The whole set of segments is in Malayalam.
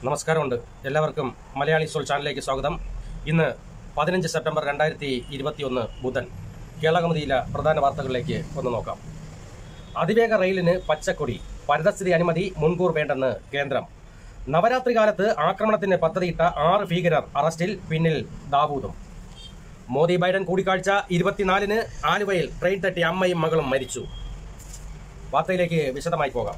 നമസ്കാരമുണ്ട് എല്ലാവർക്കും മലയാളി സോൾ ചാനലിലേക്ക് സ്വാഗതം ഇന്ന് പതിനഞ്ച് സെപ്റ്റംബർ രണ്ടായിരത്തി ഇരുപത്തിയൊന്ന് ബുധൻ കേരളകമതിയിലെ പ്രധാന വാർത്തകളിലേക്ക് ഒന്ന് നോക്കാം അതിവേഗ റെയിലിന് പച്ചക്കൊടി പരിതസ്ഥിതി അനുമതി മുൻകൂർ വേണ്ടെന്ന് കേന്ദ്രം നവരാത്രി കാലത്ത് ആക്രമണത്തിന് പദ്ധതിയിട്ട ആറ് ഭീകരർ അറസ്റ്റിൽ പിന്നിൽ ദാവൂദും മോദി ബൈഡൻ കൂടിക്കാഴ്ച ഇരുപത്തിനാലിന് ആലുവയിൽ ട്രെയിൻ തട്ടി അമ്മയും മകളും മരിച്ചു വാർത്തയിലേക്ക് വിശദമായി പോകാം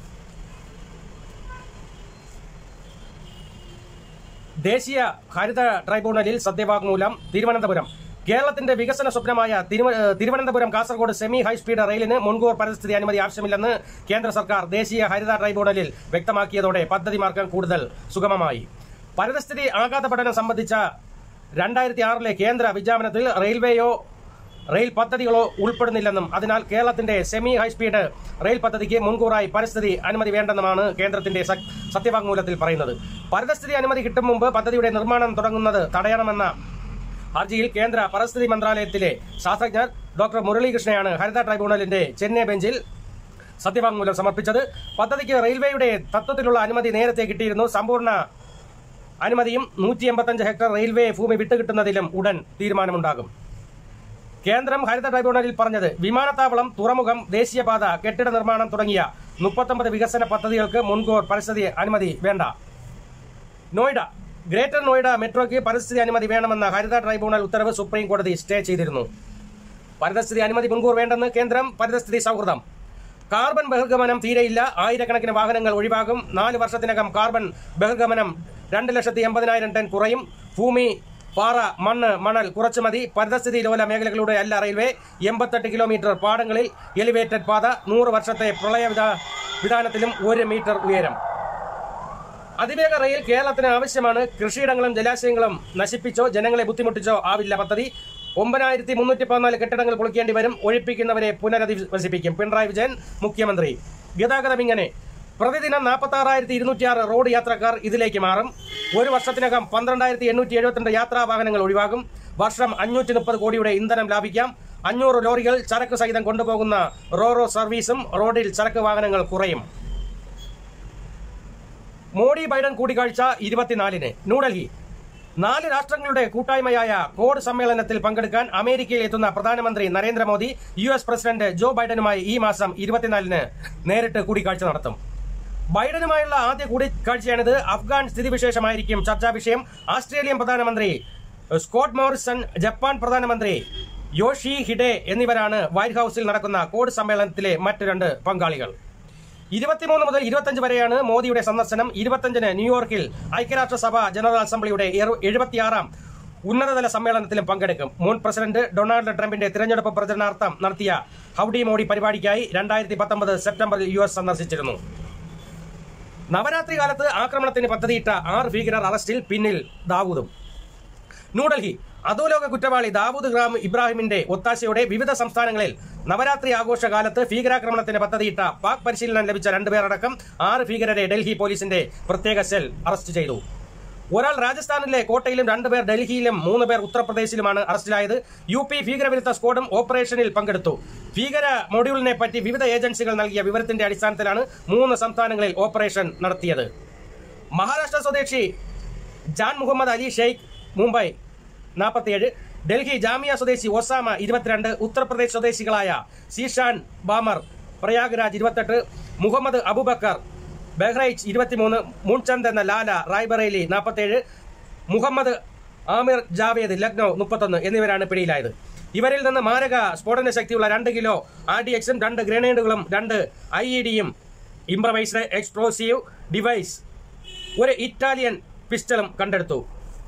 ദേശീയ ഹരിത ട്രൈബ്യൂണലിൽ സത്യവാങ്മൂലം തിരുവനന്തപുരം കേരളത്തിന്റെ വികസന സ്വപ്നമായ തിരുവ- ഏഹ് തിരുവനന്തപുരം കാസർഗോഡ് സെമി ഹൈസ്പീഡ് റെയിലിന് മുൻകൂർ പരിസ്ഥിതി അനുമതി ആവശ്യമില്ലെന്ന് കേന്ദ്ര സർക്കാർ ദേശീയ ഹരിത ട്രൈബ്യൂണലിൽ വ്യക്തമാക്കിയതോടെ പദ്ധതി മാർഗം കൂടുതൽ സുഗമമായി പരിസ്ഥിതി ആഘാത പഠനം സംബന്ധിച്ച രണ്ടായിരത്തി ആറിലെ കേന്ദ്ര വിജ്ഞാപനത്തിൽ റെയിൽവേയോ റെയിൽ പദ്ധതികളോ ഉൾപ്പെടുന്നില്ലെന്നും അതിനാൽ കേരളത്തിന്റെ സെമി ഹൈസ്പീഡ് റെയിൽ പദ്ധതിക്ക് മുൻകൂറായി പരിസ്ഥിതി അനുമതി വേണ്ടെന്നുമാണ് കേന്ദ്രത്തിന്റെ സ- സത്യവാങ്മൂലത്തിൽ പറയുന്നത് പരിസ്ഥിതി അനുമതി കിട്ടും മുമ്പ് പദ്ധതിയുടെ നിർമ്മാണം തുടങ്ങുന്നത് തടയണമെന്ന ഹർജിയിൽ കേന്ദ്ര പരിസ്ഥിതി മന്ത്രാലയത്തിലെ ശാസ്ത്രജ്ഞർ ഡോക്ടർ മുരളീകൃഷ്ണയാണ് ഹരിത ട്രൈബ്യൂണലിന്റെ ചെന്നൈ ബെഞ്ചിൽ സത്യവാങ്മൂലം സമർപ്പിച്ചത് പദ്ധതിക്ക് റെയിൽവേയുടെ തത്വത്തിലുള്ള അനുമതി നേരത്തെ കിട്ടിയിരുന്നു സമ്പൂർണ്ണ അനുമതിയും നൂറ്റി എൺപത്തഞ്ച് ഹെക്ടർ റെയിൽവേ ഭൂമി വിട്ടുകിട്ടുന്നതിലും ഉടൻ തീരുമാനമുണ്ടാകും കേന്ദ്രം ഹരിത ട്രൈബ്യൂണലിൽ പറഞ്ഞത് വിമാനത്താവളം തുറമുഖം ദേശീയപാത കെട്ടിട നിർമ്മാണം തുടങ്ങിയ മുപ്പത്തൊമ്പത് വികസന പദ്ധതികൾക്ക് മുൻകൂർ പരിസ്ഥിതി അനുമതി വേണ്ട നോയിഡ ഗ്രേറ്റർ നോയിഡ മെട്രോയ്ക്ക് പരിസ്ഥിതി അനുമതി വേണമെന്ന ഹരിത ട്രൈബ്യൂണൽ ഉത്തരവ് സുപ്രീം കോടതി സ്റ്റേ ചെയ്തിരുന്നു പരിസ്ഥിതി അനുമതി മുൻകൂർ വേണ്ടെന്ന് കേന്ദ്രം പരിസ്ഥിതി സൗഹൃദം കാർബൺ ബഹിർഗമനം തീരെയില്ല ആയിരക്കണക്കിന് വാഹനങ്ങൾ ഒഴിവാകും നാല് വർഷത്തിനകം കാർബൺ ബഹിർഗമനം രണ്ട് ലക്ഷത്തി എൺപതിനായിരം ടൺ കുറയും ഭൂമി പാറ മണ്ണ് മണൽ കുറച്ചു മതി പരിസ്ഥിതി ലോല മേഖലകളുടെ അല്ല റെയിൽവേ എൺപത്തെട്ട് കിലോമീറ്റർ പാടങ്ങളിൽ എലിവേറ്റഡ് പാത നൂറ് വർഷത്തെ പ്രളയ വിധാ- വിധാനത്തിലും ഒരു മീറ്റർ ഉയരം അതിവേഗ റെയിൽ കേരളത്തിന് ആവശ്യമാണ് കൃഷിയിടങ്ങളും ജലാശയങ്ങളും നശിപ്പിച്ചോ ജനങ്ങളെ ബുദ്ധിമുട്ടിച്ചോ ആവില്ല പദ്ധതി ഒമ്പതിനായിരത്തി മുന്നൂറ്റി പതിനാല് കെട്ടിടങ്ങൾ പൊളിക്കേണ്ടി വരും ഒഴിപ്പിക്കുന്നവരെ പുനരധിവസിപ്പിക്കും പിണറായി വിജയൻ മുഖ്യമന്ത്രി ഗതാഗതം ഇങ്ങനെ പ്രതിദിനം നാൽപ്പത്തി ആറായിരത്തി ഇരുന്നൂറ്റിയാറ് റോഡ് യാത്രക്കാർ ഇതിലേക്ക് മാറും ഒരു വർഷത്തിനകം പന്ത്രണ്ടായിരത്തി എണ്ണൂറ്റി എഴുപത്തിരണ്ട് യാത്രാ വാഹനങ്ങൾ ഒഴിവാകും വർഷം അഞ്ഞൂറ്റി മുപ്പത് കോടിയുടെ ഇന്ധനം ലാഭിക്കാം അഞ്ഞൂറ് ലോറികൾ ചരക്ക് സഹിതം കൊണ്ടുപോകുന്ന റോറോ സർവീസും റോഡിൽ ചരക്ക് വാഹനങ്ങൾ കുറയും മോഡി ബൈഡൻ കൂടിക്കാഴ്ച ഇരുപത്തിനാലിന് ന്യൂഡൽഹി നാല് രാഷ്ട്രങ്ങളുടെ കൂട്ടായ്മയായ കോഡ് സമ്മേളനത്തിൽ പങ്കെടുക്കാൻ അമേരിക്കയിൽ എത്തുന്ന പ്രധാനമന്ത്രി Narendra Modi U S president Joe ബൈഡനുമായി ഈ മാസം ഇരുപത്തിനാലിന് നേരിട്ട് കൂടിക്കാഴ്ച നടത്തും ബൈഡനുമായുള്ള ആദ്യ കൂടിക്കാഴ്ചയാണിത് അഫ്ഗാൻ സ്ഥിതിവിശേഷമായിരിക്കും ചർച്ചാ വിഷയം ആസ്ട്രേലിയൻ പ്രധാനമന്ത്രി സ്കോട്ട് മോറിസൺ ജപ്പാൻ പ്രധാനമന്ത്രി യോഷി ഹിഡെ എന്നിവരാണ് വൈറ്റ് ഹൌസിൽ നടക്കുന്ന കോഡ് സമ്മേളനത്തിലെ മറ്റ് രണ്ട് പങ്കാളികൾ ഇരുപത്തിമൂന്ന് മുതൽ ഇരുപത്തഞ്ച് വരെയാണ് മോദിയുടെ സന്ദർശനം ഇരുപത്തഞ്ചിന് ന്യൂയോർക്കിൽ ഐക്യരാഷ്ട്രസഭ ജനറൽ അസംബ്ലിയുടെ എറു- എഴുപത്തിയാറാം ഉന്നതതല സമ്മേളനത്തിലും പങ്കെടുക്കും മുൻ പ്രസിഡന്റ് ഡൊണാൾഡ് ട്രംപിന്റെ തിരഞ്ഞെടുപ്പ് പ്രചരണാർത്ഥം നടത്തിയ ഹൌഡി മോഡി പരിപാടിക്കായി രണ്ടായിരത്തി പത്തൊമ്പത് സെപ്റ്റംബറിൽ യു എസ് സന്ദർശിച്ചിരുന്നു നവരാത്രി കാലത്ത് ആക്രമണത്തിന് പദ്ധതിയിട്ട ആറ് ഭീകരർ അറസ്റ്റിൽ പിന്നിൽ ദാവൂദും ന്യൂഡൽഹി അധോലോക കുറ്റവാളി ദാവൂദ് ഗ്രാം ഇബ്രാഹിമിന്റെ ഒത്താശയോടെ വിവിധ സംസ്ഥാനങ്ങളിൽ നവരാത്രി ആഘോഷകാലത്ത് ഭീകരാക്രമണത്തിന് പദ്ധതിയിട്ട പാക് പരിശീലനം ലഭിച്ച രണ്ടുപേരടക്കം ആറ് ഭീകരരെ ഡൽഹി പോലീസിന്റെ പ്രത്യേക സെൽ അറസ്റ്റ് ചെയ്തു ഒരാൾ രാജസ്ഥാനിലെ കോട്ടയിലും രണ്ടുപേർ ഡൽഹിയിലും മൂന്ന് പേർ ഉത്തർപ്രദേശിലുമാണ് അറസ്റ്റിലായത് യു പി ഭീകരവിരുദ്ധ സ്ക്വാഡും ഓപ്പറേഷനിൽ പങ്കെടുത്തു ഭീകര മൊഡ്യൂളിനെ പറ്റി വിവിധ ഏജൻസികൾ നൽകിയ വിവരത്തിന്റെ അടിസ്ഥാനത്തിലാണ് മൂന്ന് സംസ്ഥാനങ്ങളിൽ ഓപ്പറേഷൻ നടത്തിയത് മഹാരാഷ്ട്ര സ്വദേശി ജാൻ മുഹമ്മദ് അലി ഷെയ്ഖ് മുംബൈ നാൽപ്പത്തിയേഴ് ഡൽഹി ജാമിയ സ്വദേശി ഒസാമ ഇരുപത്തിരണ്ട് ഉത്തർപ്രദേശ് സ്വദേശികളായ സീഷാൻ ബാമർ പ്രയാഗ്രാജ് ഇരുപത്തെട്ട് മുഹമ്മദ് അബുബക്കർ ബഹ്റൈച്ച് ഇരുപത്തിമൂന്ന് മുൻചന്ദ് എന്ന ലാല റായ്ബറേലി നാൽപ്പത്തേഴ് മുഹമ്മദ് ആമിർ ജാവേദ് ലക്നൌ മുപ്പത്തൊന്ന് എന്നിവരാണ് പിടിയിലായത് ഇവരിൽ നിന്ന് മാരക സ്ഫോടന ശക്തിയുള്ള രണ്ട് കിലോ ആർ ഡി എക്സും രണ്ട് ഗ്രനേഡുകളും രണ്ട് ഐ ഇ ഡിയും ഇംപ്രവൈസ്ഡ് എക്സ്പ്ലോസീവ് ഡിവൈസ് ഒരു ഇറ്റാലിയൻ പിസ്റ്റളും കണ്ടെടുത്തു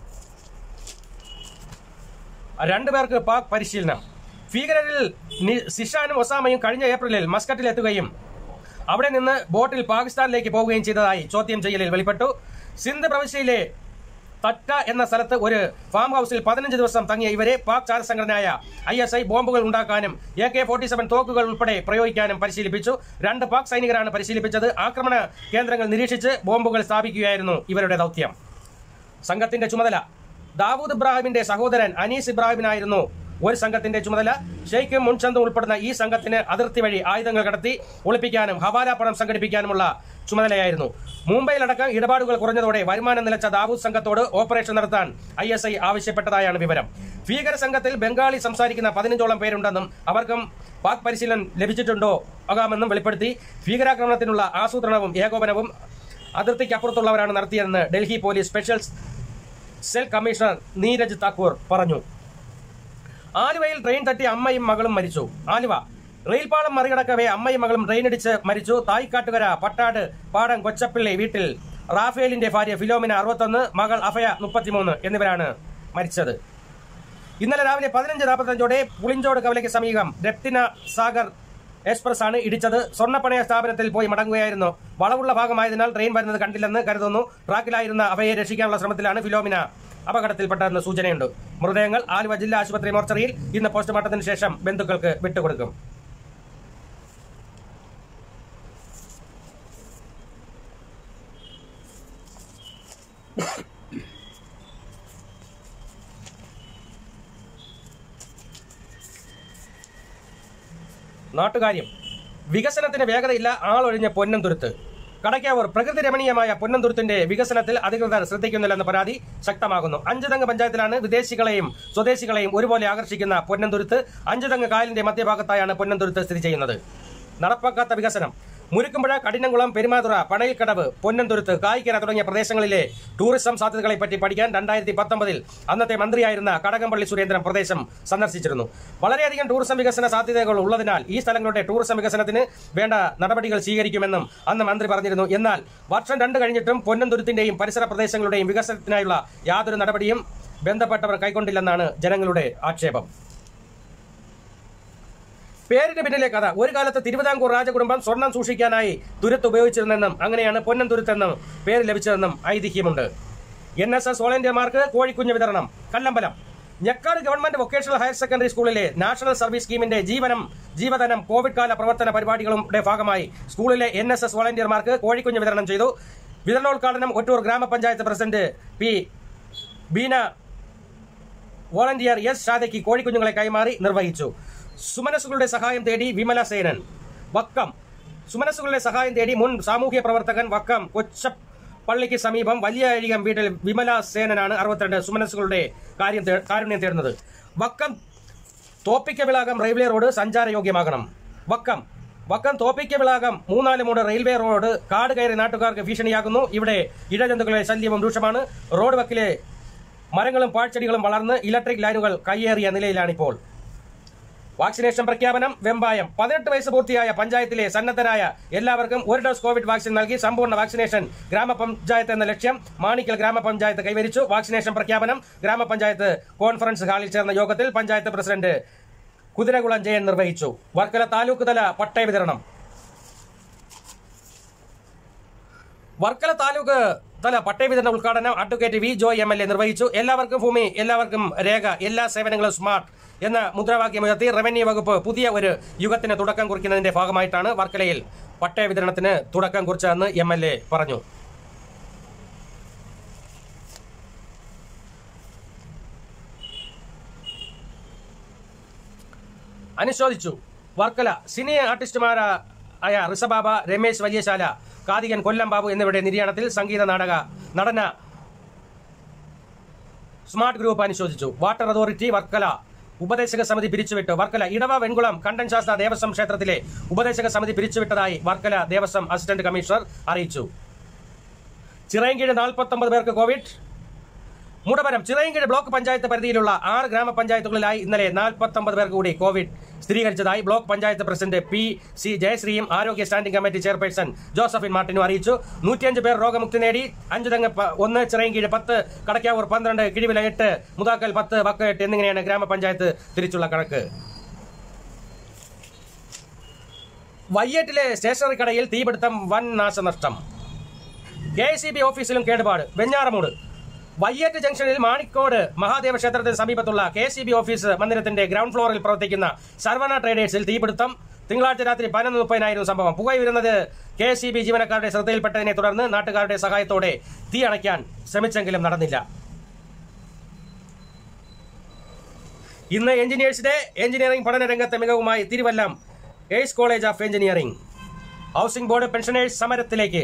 രണ്ടുപേർക്ക് പാക് പരിശീലനം ഭീകരരിൽ നി- സിഷാനും ഒസാമയും കഴിഞ്ഞ ഏപ്രിലിൽ മസ്കറ്റിൽ എത്തുകയും അവിടെ നിന്ന് ബോട്ടിൽ പാകിസ്ഥാനിലേക്ക് പോവുകയും ചെയ്തതായി ചോദ്യം ചെയ്യലിൽ വെളിപ്പെട്ടു സിന്ധ് പ്രവിശ്യയിലെ തട്ട എന്ന സ്ഥലത്ത് ഒരു ഫാം ഹൌസിൽ പതിനഞ്ച് ദിവസം തങ്ങിയ ഇവരെ പാക് ചാര സംഘടനയായ ഐ എസ് ഐ ബോംബുകൾ ഉണ്ടാക്കാനും എ കെ ഫോർട്ടി സെവൻ തോക്കുകൾ ഉൾപ്പെടെ പ്രയോഗിക്കാനും പരിശീലിപ്പിച്ചു രണ്ട് പാക് സൈനികരാണ് പരിശീലിപ്പിച്ചത് ആക്രമണ കേന്ദ്രങ്ങൾ നിരീക്ഷിച്ച് ബോംബുകൾ സ്ഥാപിക്കുകയായിരുന്നു ഇവരുടെ ദൗത്യം സംഘത്തിന്റെ ചുമതല ദാവൂദ് ഇബ്രാഹിമിന്റെ സഹോദരൻ അനീസ് ഇബ്രാഹിമിനായിരുന്നു ഒരു സംഘത്തിന്റെ ചുമതല ഷെയ്ഖും മുൻചന്തും ഉൾപ്പെടുന്ന ഈ സംഘത്തിന് അതിർത്തി വഴി ആയുധങ്ങൾ കടത്തി ഒളിപ്പിക്കാനും ഹവാല പണം സംഘടിപ്പിക്കാനുമുള്ള ചുമതലയായിരുന്നു മുംബൈയിലടക്കം ഇടപാടുകൾ കുറഞ്ഞതോടെ വരുമാനം നിലച്ച ദാവൂദ് സംഘത്തോട് ഓപ്പറേഷൻ നടത്താൻ ഐ എസ് ഐ ആവശ്യപ്പെട്ടതായാണ് വിവരം ഭീകര സംഘത്തിൽ ബംഗാളി സംസാരിക്കുന്ന പതിനഞ്ചോളം പേരുണ്ടെന്നും അവർക്കും പാക് പരിശീലനം ലഭിച്ചിട്ടുണ്ടോ ആകാമെന്നും വെളിപ്പെടുത്തി ഭീകരാക്രമണത്തിനുള്ള ആസൂത്രണവും ഏകോപനവും അതിർത്തിക്കപ്പുറത്തുള്ളവരാണ് നടത്തിയതെന്ന് Delhi police special cell commissioner Neeraj Thakur പറഞ്ഞു ആലുവയിൽ ട്രെയിൻ തട്ടി അമ്മയും മകളും മരിച്ചു ആലുവ റെയിൽപാളം മറികടക്കവേ അമ്മയും മകളും ട്രെയിനിടിച്ച് മരിച്ചു തായ്ക്കാട്ടുകര പട്ടാട് പാടം കൊച്ചപ്പിള്ളി വീട്ടിൽ റാഫേലിന്റെ ഭാര്യ ഫിലോമിന അറുപത്തൊന്ന് മകൾ അഭയ മുപ്പത്തിമൂന്ന് എന്നിവരാണ് മരിച്ചത് ഇന്നലെ രാവിലെ പതിനഞ്ച് നാൽപ്പത്തഞ്ചോടെ പുളിഞ്ചോട് കവലയ്ക്ക് സമീപം രത്തിന സാഗർ എക്സ്പ്രസ് ആണ് ഇടിച്ചത് സ്വർണ്ണപ്പണയ സ്ഥാപനത്തിൽ പോയി മടങ്ങുകയായിരുന്നു വളവുള്ള ഭാഗമായതിനാൽ ട്രെയിൻ വരുന്നത് കണ്ടില്ലെന്ന് കരുതുന്നു ട്രാക്കിലായിരുന്ന അവയെ രക്ഷിക്കാനുള്ള ശ്രമത്തിലാണ് ഫിലോമിന അപകടത്തിൽപ്പെട്ടതെന്ന് സൂചനയുണ്ട് മൃതദേഹങ്ങൾ ആലുവ ജില്ലാ ആശുപത്രി മോർച്ചറിയിൽ ഇന്ന് പോസ്റ്റ്മോർട്ടത്തിന് ശേഷം ബന്ധുക്കൾക്ക് വിട്ടുകൊടുക്കും നാട്ടുകാര്യം വികസനത്തിന് വേഗതയില്ല ആളൊഴിഞ്ഞ പൊന്നംതുരുത്ത് കടയ്ക്കാവൂർ പ്രകൃതി രമണീയമായ പൊന്നംതുരുത്തിന്റെ വികസനത്തിൽ അധികൃതർ ശ്രദ്ധിക്കുന്നില്ലെന്ന പരാതി ശക്തമാകുന്നു അഞ്ചുതങ്ങ് പഞ്ചായത്തിലാണ് വിദേശികളെയും സ്വദേശികളെയും ഒരുപോലെ ആകർഷിക്കുന്ന പൊന്നംതുരുത്ത് അഞ്ചുതങ്ങ് കായലിന്റെ മധ്യഭാഗത്തായാണ് പൊന്നംതുരുത്ത് സ്ഥിതി ചെയ്യുന്നത് നടപ്പാക്കാത്ത വികസനം മുരുക്കുമ്പുഴ കഠിനംകുളം പെരുമാതുറ പണയിൽക്കടവ് പൊന്നംതുരുത്ത് കായിക്കര തുടങ്ങിയ പ്രദേശങ്ങളിലെ ടൂറിസം സാധ്യതകളെ പറ്റി പഠിക്കാൻ രണ്ടായിരത്തി പത്തൊമ്പതിൽ അന്നത്തെ മന്ത്രിയായിരുന്ന കടകംപള്ളി സുരേന്ദ്രൻ പ്രദേശം സന്ദർശിച്ചിരുന്നു വളരെയധികം ടൂറിസം വികസന സാധ്യതകൾ ഉള്ളതിനാൽ ഈ സ്ഥലങ്ങളുടെ ടൂറിസം വികസനത്തിന് വേണ്ട നടപടികൾ സ്വീകരിക്കുമെന്നും അന്ന് മന്ത്രി പറഞ്ഞിരുന്നു എന്നാൽ വർഷം രണ്ട് കഴിഞ്ഞിട്ടും പൊന്നംതുരുത്തിന്റെയും പരിസര പ്രദേശങ്ങളുടെയും വികസനത്തിനായുള്ള യാതൊരു നടപടിയും ബന്ധപ്പെട്ടവർ കൈക്കൊണ്ടില്ലെന്നാണ് ജനങ്ങളുടെ ആക്ഷേപം പേരിന് പിന്നിലെ കഥ ഒരു കാലത്ത് തിരുവിതാംകൂർ രാജകുടുംബം സ്വർണം സൂക്ഷിക്കാനായി തുരുത്ത് ഉപയോഗിച്ചിരുന്നെന്നും അങ്ങനെയാണ് പൊന്നൻ തുരുത്തെന്നും പേര് ലഭിച്ചതെന്നും ഐതിഹ്യമുണ്ട് എൻ എസ് എസ് വോളണ്ടിയർമാർക്ക് കോഴിക്കുഞ്ഞ് വിതരണം Kallambalam Njekkad government vocational higher secondary സ്കൂളിലെ നാഷണൽ സർവീസ് സ്കീമിന്റെ ജീവനം ജീവധനം കോവിഡ് കാല പ്രവർത്തന പരിപാടികളുടെ ഭാഗമായി സ്കൂളിലെ എൻ എസ് എസ് വോളണ്ടിയർമാർക്ക് കോഴിക്കുഞ്ഞ് വിതരണം ചെയ്തു വിതരണോദ്ഘാടനം ഒറ്റൂർ ഗ്രാമപഞ്ചായത്ത് president P Beena volunteer S ഷാദയ്ക്ക് കോഴിക്കുഞ്ഞുങ്ങളെ കൈമാറി നിർവഹിച്ചു സുമനസുകളുടെ സഹായം തേടി വിമല സേനൻ വക്കം സുമനസുകളുടെ സഹായം തേടി മുൻ സാമൂഹ്യ പ്രവർത്തകൻ വക്കം കൊച്ചപ്പള്ളിക്ക് സമീപം വലിയ അഴികം വീട്ടിൽ വിമല സേനനാണ് അറുപത്തിരണ്ട് സുമനസുകളുടെ കാര്യം തേ- കാരുണ്യം തേടുന്നത് വക്കം തോപ്പിക്കവിളാകം റെയിൽവേ റോഡ് സഞ്ചാരയോഗ്യമാകണം വക്കം വക്കം തോപ്പിക്കവിളാകം മൂന്നാല് മൂട് റെയിൽവേ റോഡ് കാട് കയറി നാട്ടുകാർക്ക് ഭീഷണിയാകുന്നു ഇവിടെ ഇഴജന്തുക്കളുടെ ശല്യവും രൂക്ഷമാണ് റോഡ് വക്കിലെ മരങ്ങളും പാഴ്ചെടികളും വളർന്ന് ഇലക്ട്രിക് ലൈനുകൾ കയ്യേറിയ നിലയിലാണിപ്പോൾ വാക്സിനേഷൻ പ്രഖ്യാപനം വെമ്പായം പതിനെട്ട് വയസ്സ് പൂർത്തിയായ പഞ്ചായത്തിലെ സന്നദ്ധരായ എല്ലാവർക്കും ഒരു ഡോസ് കോവിഡ് വാക്സിൻ നൽകി സമ്പൂർണ്ണ വാക്സിനേഷൻ ഗ്രാമപഞ്ചായത്ത് എന്ന ലക്ഷ്യം മാണിക്കൽ ഗ്രാമപഞ്ചായത്ത് കൈവരിച്ചു വാക്സിനേഷൻ പ്രഖ്യാപനം ഗ്രാമപഞ്ചായത്ത് കോൺഫറൻസ് ഹാളിൽ ചേർന്ന യോഗത്തിൽ പഞ്ചായത്ത് പ്രസിഡന്റ് കുതിരകുളം ജയൻ നിർവഹിച്ചു വർക്കല താലൂക്ക് തല പട്ടയ വിതരണം വർക്കല താലൂക്ക് തല പട്ടയ വിതരണ ഉദ്ഘാടനം advocate V Joy M L A നിർവഹിച്ചു എല്ലാവർക്കും ഭൂമി എല്ലാവർക്കും രേഖ എല്ലാ സേവനങ്ങളും സ്മാർട്ട് എന്ന മുദ്രാവാക്യമുയർത്തി റവന്യൂ വകുപ്പ് പുതിയ ഒരു യുഗത്തിന് തുടക്കം കുറിക്കുന്നതിന്റെ ഭാഗമായിട്ടാണ് വർക്കലയിൽ പട്ടയ വിതരണത്തിന് തുടക്കം കുറിച്ചതെന്ന് എം എൽ എ പറഞ്ഞു അനുശോചിച്ചു വർക്കല സിനി ആർട്ടിസ്റ്റുമാരായ ഋഷബാബ രമേശ് വലിയശാല കാതികൻ കൊല്ലം ബാബു എന്നിവരുടെ നിര്യാണത്തിൽ സംഗീത നാടക നടന സ്മാർട്ട് ഗ്രൂപ്പ് അനുശോചിച്ചു വാട്ടർ അതോറിറ്റി വർക്കല ഉപദേശക സമിതി പിരിച്ചുവിട്ടു വർക്കല ഇടവ വെൺകുളം കണ്ടൻശാസ്ത്ര ദേവസ്വം ക്ഷേത്രത്തിലെ ഉപദേശക സമിതി പിരിച്ചുവിട്ടതായി വർക്കല ദേവസ്വം അസിസ്റ്റന്റ് കമ്മീഷണർ അറിയിച്ചു ചിറയൻകീഴ് നാൽപ്പത്തൊമ്പത് പേർക്ക് കോവിഡ് മുടവരം ചിറയൻകീഴ് ബ്ലോക്ക് പഞ്ചായത്ത് പരിധിയിലുള്ള ആറ് ഗ്രാമപഞ്ചായത്തുകളിലായി ഇന്നലെ നാൽപ്പത്തൊമ്പത് പേർക്ക് കൂടി കോവിഡ് സ്ഥിരീകരിച്ചതായി block panchayat president P C ജയശ്രീയും ആരോഗ്യ സ്റ്റാൻഡിംഗ് കമ്മിറ്റി ചെയർപേഴ്സൺ ജോസഫിൻ മാർട്ടിനും അറിയിച്ചു നൂറ്റിയഞ്ച് പേർ രോഗമുക്തി നേടി അഞ്ചു തെങ്ങ് പ- ഒന്ന് ചിറയൻകീഴ് പത്ത് കടക്കാവൂർ പന്ത്രണ്ട് കിഴിവില എട്ട് മുതാക്കൽ പത്ത് വക്ക എട്ട് എന്നിങ്ങനെയാണ് ഗ്രാമപഞ്ചായത്ത് തിരിച്ചുള്ള കണക്ക് വയ്യേറ്റിലെ സ്റ്റേഷനറി കടയിൽ തീപിടുത്തം വൻ നാശനഷ്ടം കെ എസ് സി ബി ഓഫീസിലും കേടുപാട് വെഞ്ഞാറമൂട് വയ്യേറ്റ് ജംഗ്ഷനിൽ മാണിക്കോട് മഹാദേവ ക്ഷേത്രത്തിന് സമീപത്തുള്ള കെ സി ബി ഓഫീസ് മന്ദിരത്തിന്റെ ഗ്രൗണ്ട് ഫ്ലോറിൽ പ്രവർത്തിക്കുന്ന സർവണ ട്രേഡേഴ്സിൽ തീപിടുത്തം തിങ്കളാഴ്ച രാത്രി പതിനൊന്ന് മുപ്പതിനായിരുന്നു സംഭവം പുകയുരുന്നത് കെ സി ബി ജീവനക്കാരുടെ ശ്രദ്ധയിൽപ്പെട്ടതിനെ തുടർന്ന് നാട്ടുകാരുടെ സഹായത്തോടെ തീ അണയ്ക്കാൻ ശ്രമിച്ചെങ്കിലും നടന്നില്ല ഇന്ന് എഞ്ചിനീയേഴ്സ് ഡേ എഞ്ചിനീയറിംഗ് പഠന രംഗത്തെ മികവുമായി Thiruvallam ace college of engineering housing board pensioners സമരത്തിലേക്ക്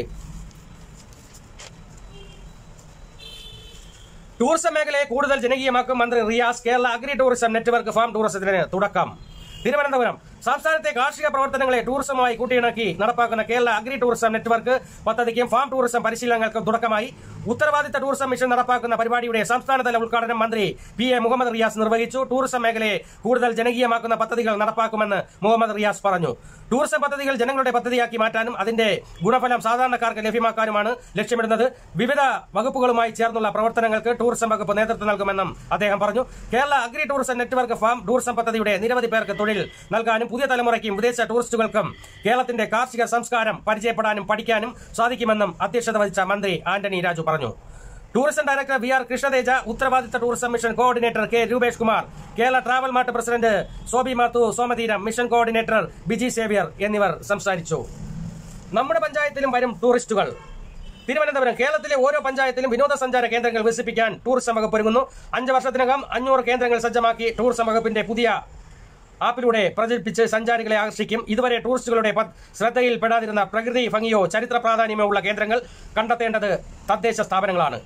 ടൂറിസം മേഖലയെ കൂടുതൽ ജനകീയമാക്കും മന്ത്രി Riyas Kerala agri tourism network farm ടൂറിസത്തിന് തുടക്കം തിരുവനന്തപുരം സംസ്ഥാനത്തെ കാർഷിക പ്രവർത്തനങ്ങളെ ടൂറിസവുമായി കൂട്ടിയിണക്കി നടപ്പാക്കുന്ന കേരള അഗ്രി ടൂറിസം നെറ്റ്വർക്ക് പദ്ധതിക്കും ഫാം ടൂറിസം പരിശീലനങ്ങൾക്കും തുടക്കമായി ഉത്തരവാദിത്ത ടൂറിസം മിഷൻ നടപ്പാക്കുന്ന പരിപാടിയുടെ സംസ്ഥാനതല ഉദ്ഘാടനം മന്ത്രി പി എ മുഹമ്മദ് റിയാസ് നിർവഹിച്ചു ടൂറിസം മേഖലയെ കൂടുതൽ ജനകീയമാക്കുന്ന പദ്ധതികൾ നടപ്പാക്കുമെന്ന് മുഹമ്മദ് റിയാസ് പറഞ്ഞു ടൂറിസം പദ്ധതികൾ ജനങ്ങളുടെ പദ്ധതിയാക്കി മാറ്റാനും അതിന്റെ ഗുണഫലം സാധാരണക്കാർക്ക് ലഭ്യമാക്കാനുമാണ് ലക്ഷ്യമിടുന്നത് വിവിധ വകുപ്പുകളുമായി ചേർന്നുള്ള പ്രവർത്തനങ്ങൾക്ക് ടൂറിസം വകുപ്പ് നേതൃത്വം നൽകുമെന്നും അദ്ദേഹം പറഞ്ഞു Kerala agri tourism network farm tourism പദ്ധതിയുടെ നിരവധി പേർക്ക് തൊഴിൽ നൽകാനും പുതിയ തലമുറയ്ക്കും വിദേശ ടൂറിസ്റ്റുകൾക്കും കേരളത്തിന്റെ കാർഷിക സംസ്കാരം പരിചയപ്പെടാനും പഠിക്കാനും സാധിക്കുമെന്നും അധ്യക്ഷത വഹിച്ച മന്ത്രി ആന്റണി രാജു പറഞ്ഞു tourism director V R Krishnateja ഉത്തരവാദിത്ത tourism mission coordinator K Rupesh Kumar Kerala travel mart president Sobi Mathu Somatheeram mission coordinator Biji Xavier എന്നിവർ സംസാരിച്ചു നമ്മുടെ പഞ്ചായത്തിലും വരും ടൂറിസ്റ്റുകൾ തിരുവനന്തപുരം കേരളത്തിലെ ഓരോ പഞ്ചായത്തിലും വിനോദസഞ്ചാര കേന്ദ്രങ്ങൾ വികസിപ്പിക്കാൻ ടൂറിസം വകുപ്പ് ഒരുങ്ങുന്നു അഞ്ച് വർഷത്തിനകം അഞ്ഞൂറ് കേന്ദ്രങ്ങൾ സജ്ജമാക്കി ടൂറിസം വകുപ്പിന്റെ പുതിയ ആപ്പിലൂടെ പ്രചരിപ്പിച്ച് സഞ്ചാരികളെ ആകർഷിക്കും ഇതുവരെ ടൂറിസ്റ്റുകളുടെ പ- ശ്രദ്ധയിൽപ്പെടാതിരുന്ന പ്രകൃതി ഭംഗിയോ ചരിത്ര പ്രാധാന്യമോ ഉള്ള കേന്ദ്രങ്ങൾ കണ്ടെത്തേണ്ടത് തദ്ദേശ സ്ഥാപനങ്ങളാണ്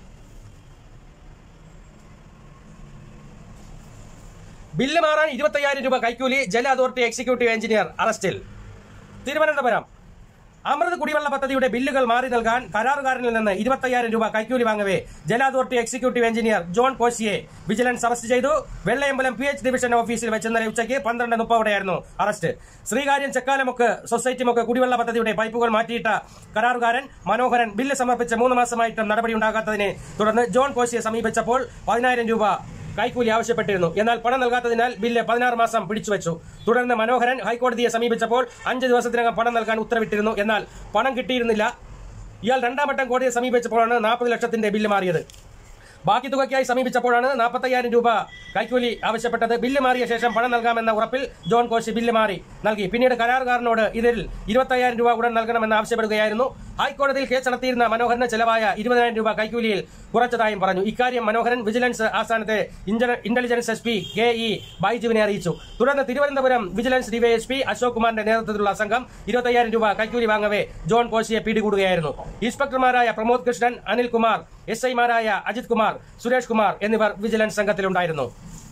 ബില്ല് മാറാൻ ഇരുപത്തയ്യായിരം രൂപ കൈക്കൂലി ജല അതോറിറ്റി എക്സിക്യൂട്ടീവ് എഞ്ചിനീയർ അറസ്റ്റിൽ തിരുവനന്തപുരം അമൃത് കുടിവെള്ള പദ്ധതിയുടെ ബില്ലുകൾ മാറി നൽകാൻ കരാറുകാരനിൽ നിന്ന് ഇരുപത്തയ്യായിരം രൂപ കൈക്കൂലി വാങ്ങവേ ജല അതോറിറ്റി എക്സിക്യൂട്ടീവ് എഞ്ചിനീയർ ജോൺ കോശിയെ വിജിലൻസ് അറസ്റ്റ് ചെയ്തു വെള്ളയമ്പലം പി എച്ച് ഡിവിഷൻ ഓഫീസിൽ വെച്ച് ഇന്നലെ ഉച്ചയ്ക്ക് പന്ത്രണ്ട് മുപ്പതോടെയായിരുന്നു അറസ്റ്റ് ശ്രീകാര്യം ചെക്കാലമുക്ക് സൊസൈറ്റിമുക്ക് കുടിവെള്ള പദ്ധതിയുടെ പൈപ്പുകൾ മാറ്റിയിട്ട കരാറുകാരൻ മനോഹരൻ ബില്ല് സമർപ്പിച്ച് മൂന്ന് മാസമായിട്ടും നടപടിയുണ്ടാകാത്തതിനെ തുടർന്ന് ജോൺ കോശിയെ സമീപിച്ചപ്പോൾ പതിനായിരം രൂപ കൈക്കൂലി ആവശ്യപ്പെട്ടിരുന്നു എന്നാൽ പണം നൽകാത്തതിനാൽ ബില്ല് പതിനാറ് മാസം പിടിച്ചുവെച്ചു തുടർന്ന് മനോഹരൻ ഹൈക്കോടതിയെ സമീപിച്ചപ്പോൾ അഞ്ച് ദിവസത്തിനകം പണം നൽകാൻ ഉത്തരവിട്ടിരുന്നു എന്നാൽ പണം കിട്ടിയിരുന്നില്ല ഇയാൾ രണ്ടാം വട്ടം കോടതിയെ സമീപിച്ചപ്പോഴാണ് നാൽപ്പത് ലക്ഷത്തിന്റെ ബില്ല് മാറിയത് ബാക്കി തുകയ്ക്കായി സമീപിച്ചപ്പോഴാണ് നാൽപ്പത്തയ്യായിരം രൂപ കൈക്കൂലി ആവശ്യപ്പെട്ടത് ബില്ല് മാറിയ ശേഷം പണം നൽകാമെന്ന ഉറപ്പിൽ ജോൺ കോശി ബില്ല് മാറി നൽകി പിന്നീട് കരാറുകാരനോട് ഇതിൽ ഇരുപത്തയ്യായിരം രൂപ ഉടൻ നൽകണമെന്ന് ആവശ്യപ്പെടുകയായിരുന്നു ഹൈക്കോടതിയിൽ കേസ് നടത്തിയിരുന്ന മനോഹരന് ചെലവായ ഇരുപതിനായിരം രൂപ കൈക്കൂലിയിൽ കുറച്ചതായും പറഞ്ഞു ഇക്കാര്യം മനോഹരൻ വിജിലൻസ് ആസ്ഥാനത്തെ ഇഞ്ച- intelligence S P K E ബൈജുവിനെ അറിയിച്ചു തുടർന്ന് തിരുവനന്തപുരം വിജിലൻസ് ഡിവൈഎസ്പി അശോക് കുമാറിന്റെ നേതൃത്വത്തിലുള്ള സംഘം ഇരുപത്തയ്യായിരം രൂപ കൈക്കൂലി വാങ്ങവേ ജോൺ കോശിയെ പിടികൂടുകയായിരുന്നു ഇൻസ്പെക്ടർമാരായ പ്രമോദ് കൃഷ്ണൻ അനിൽകുമാർ എസ് ഐമാരായ അജിത് കുമാർ സുരേഷ് കുമാർ എന്നിവർ വിജിലൻസ് സംഘത്തിലുണ്ടായിരുന്നു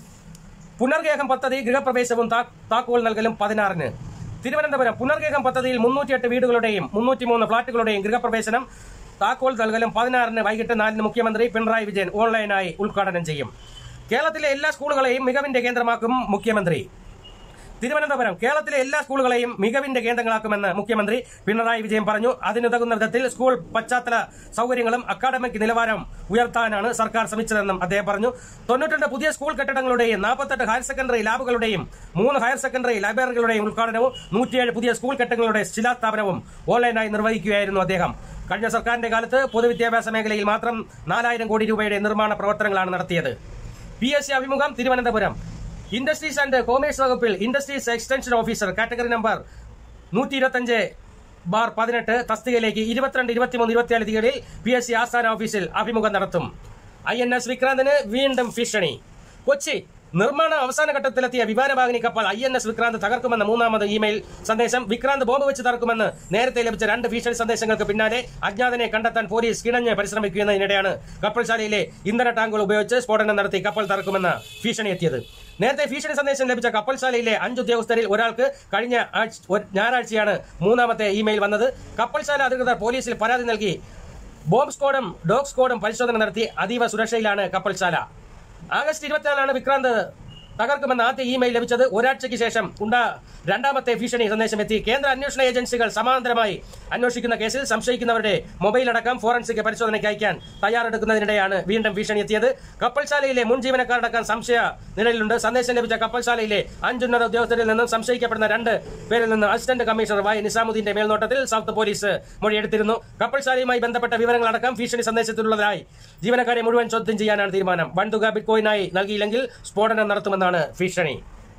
പുനർഗേഹം പദ്ധതി ഗൃഹപ്രവേശവും താ- താക്കോൽ നൽകലും പതിനാറിന് തിരുവനന്തപുരം പുനർഗേഹം പദ്ധതിയിൽ മുന്നൂറ്റിയെട്ട് വീടുകളുടെയും മുന്നൂറ്റിമൂന്ന് ഫ്ളാറ്റുകളുടെയും ഗൃഹപ്രവേശനം താക്കോൽ നൽകലും പതിനാറിന് വൈകിട്ട് നാലിന് മുഖ്യമന്ത്രി പിണറായി വിജയൻ ഓൺലൈനായി ഉദ്ഘാടനം ചെയ്യും കേരളത്തിലെ എല്ലാ സ്കൂളുകളെയും മികവിന്റെ കേന്ദ്രമാക്കും മുഖ്യമന്ത്രി തിരുവനന്തപുരം കേരളത്തിലെ എല്ലാ സ്കൂളുകളെയും മികവിന്റെ കേന്ദ്രങ്ങളാക്കുമെന്ന് മുഖ്യമന്ത്രി പിണറായി വിജയൻ പറഞ്ഞു അതിനുതകുന്ന വിധത്തിൽ സ്കൂൾ പശ്ചാത്തല സൗകര്യങ്ങളും അക്കാഡമിക് നിലവാരം ഉയർത്താനാണ് സർക്കാർ ശ്രമിച്ചതെന്നും അദ്ദേഹം പറഞ്ഞു തൊണ്ണൂറ്റിരണ്ട് പുതിയ സ്കൂൾ കെട്ടിടങ്ങളുടെയും നാൽപ്പത്തെട്ട് ഹയർ സെക്കൻഡറി ലാബുകളുടെയും മൂന്ന് ഹയർ സെക്കൻഡറി ലൈബ്രറികളുടെയും ഉദ്ഘാടനവും നൂറ്റിയേഴ് പുതിയ സ്കൂൾ കെട്ടിടങ്ങളുടെ ശിലാസ്ഥാപനവും ഓൺലൈനായി നിർവഹിക്കുകയായിരുന്നു അദ്ദേഹം കഴിഞ്ഞ സർക്കാരിന്റെ കാലത്ത് പൊതുവിദ്യാഭ്യാസ മേഖലയിൽ മാത്രം നാലായിരം കോടി രൂപയുടെ നിർമ്മാണ പ്രവർത്തനങ്ങളാണ് നടത്തിയത് പി എസ് സി അഭിമുഖം തിരുവനന്തപുരം ഇൻഡസ്ട്രീസ് ആൻഡ് കോമേഴ്സ് വകുപ്പിൽ industries extension officer category number നൂറ്റി ഇരുപത്തഞ്ച് ബാർ പതിനെട്ട് തസ്തികയിലേക്ക് ഇരുപത്തിരണ്ട് ഇരുപത്തിമൂന്ന് ഇരുപത്തിനാല് തീയതികളിൽ പി എസ് സി ആസ്ഥാന ഓഫീസിൽ അഭിമുഖം നടത്തും ഐ എൻ എസ് വിക്രാന്തിന് വീണ്ടും ഭീഷണി കൊച്ചി നിർമ്മാണ അവസാന ഘട്ടത്തിലെത്തിയ വിമാനവാഹിനി കപ്പൽ ഐ എൻ എസ് വിക്രാന്ത് തകർക്കുമെന്ന മൂന്നാമത് ഇമെയിൽ സന്ദേശം വിക്രാന്ത് ബോംബ് വെച്ച് തകർക്കുമെന്ന് നേരത്തെ ലഭിച്ച രണ്ട് ഭീഷണി സന്ദേശങ്ങൾക്ക് പിന്നാലെ അജ്ഞാതനെ കണ്ടെത്താൻ പോലീസ് കിണഞ്ഞ് പരിശ്രമിക്കുന്നതിനിടെയാണ് കപ്പൽശാലയിലെ ഇന്ധന ടാങ്കുകൾ ഉപയോഗിച്ച് സ്ഫോടനം നടത്തി കപ്പൽ തകർക്കുമെന്ന ഭീഷണി എത്തിയത് നേരത്തെ ഭീഷണി സന്ദേശം ലഭിച്ച കപ്പൽശാലയിലെ അഞ്ച് ഉദ്യോഗസ്ഥരിൽ ഒരാൾക്ക് കഴിഞ്ഞ ആഴ്ച- ഒരു ഞായറാഴ്ചയാണ് മൂന്നാമത്തെ ഇമെയിൽ വന്നത് കപ്പൽശാല അധികൃതർ പോലീസിൽ പരാതി നൽകി ബോംബ് സ്ക്വാഡും ഡോഗ് സ്ക്വാഡും പരിശോധന നടത്തി അതീവ സുരക്ഷയിലാണ് കപ്പൽശാല ആഗസ്റ്റ് ഇരുപത്തിനാലാണ് വിക്രാന്ത് തകർക്കുമെന്ന ആദ്യ ഇമെയിൽ ലഭിച്ചത് ഒരാഴ്ചയ്ക്ക് ശേഷം ഉണ്ട രണ്ടാമത്തെ ഭീഷണി സന്ദേശം എത്തി കേന്ദ്ര അന്വേഷണ ഏജൻസികൾ സമാന്തരമായി അന്വേഷിക്കുന്ന കേസിൽ സംശയിക്കുന്നവരുടെ മൊബൈൽ അടക്കം ഫോറൻസിക് പരിശോധനയ്ക്ക് അയക്കാൻ തയ്യാറെടുക്കുന്നതിനിടെയാണ് വീണ്ടും ഭീഷണി എത്തിയത് കപ്പൽശാലയിലെ മുൻ ജീവനക്കാരടക്കം സംശയ നിലയിലുണ്ട് സന്ദേശം ലഭിച്ച കപ്പൽശാലയിലെ അഞ്ചുന്നത ഉദ്യോഗസ്ഥരിൽ നിന്നും സംശയിക്കപ്പെടുന്ന രണ്ട് പേരിൽ നിന്ന് അസിസ്റ്റന്റ് കമ്മീഷണർ വൈ നിസാമുദ്ദീന്റെ മേൽനോട്ടത്തിൽ സൗത്ത് പോലീസ് മൊഴിയെടുത്തിരുന്നു കപ്പൽശാലയുമായി ബന്ധപ്പെട്ട വിവരങ്ങളടക്കം ഭീഷണി സന്ദേശത്തിലുള്ളതായി ജീവനക്കാരെ മുഴുവൻ ചോദ്യം ചെയ്യാനാണ് തീരുമാനം വൻതുക ബിറ്റ്കോയിനായി നൽകിയില്ലെങ്കിൽ സ്ഫോടനം നടത്തുമെന്നാണ് ഭീഷണി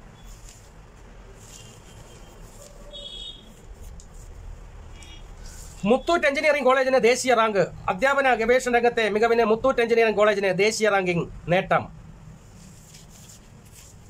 മുത്തൂറ്റ് എഞ്ചിനീയറിംഗ് കോളേജിന് ദേശീയ റാങ്ക് അധ്യാപന ഗവേഷണ രംഗത്തെ മികവിന് മുത്തൂറ്റ് എഞ്ചിനീയറിംഗ് കോളേജിന് ദേശീയ റാങ്കിംഗ് നേട്ടം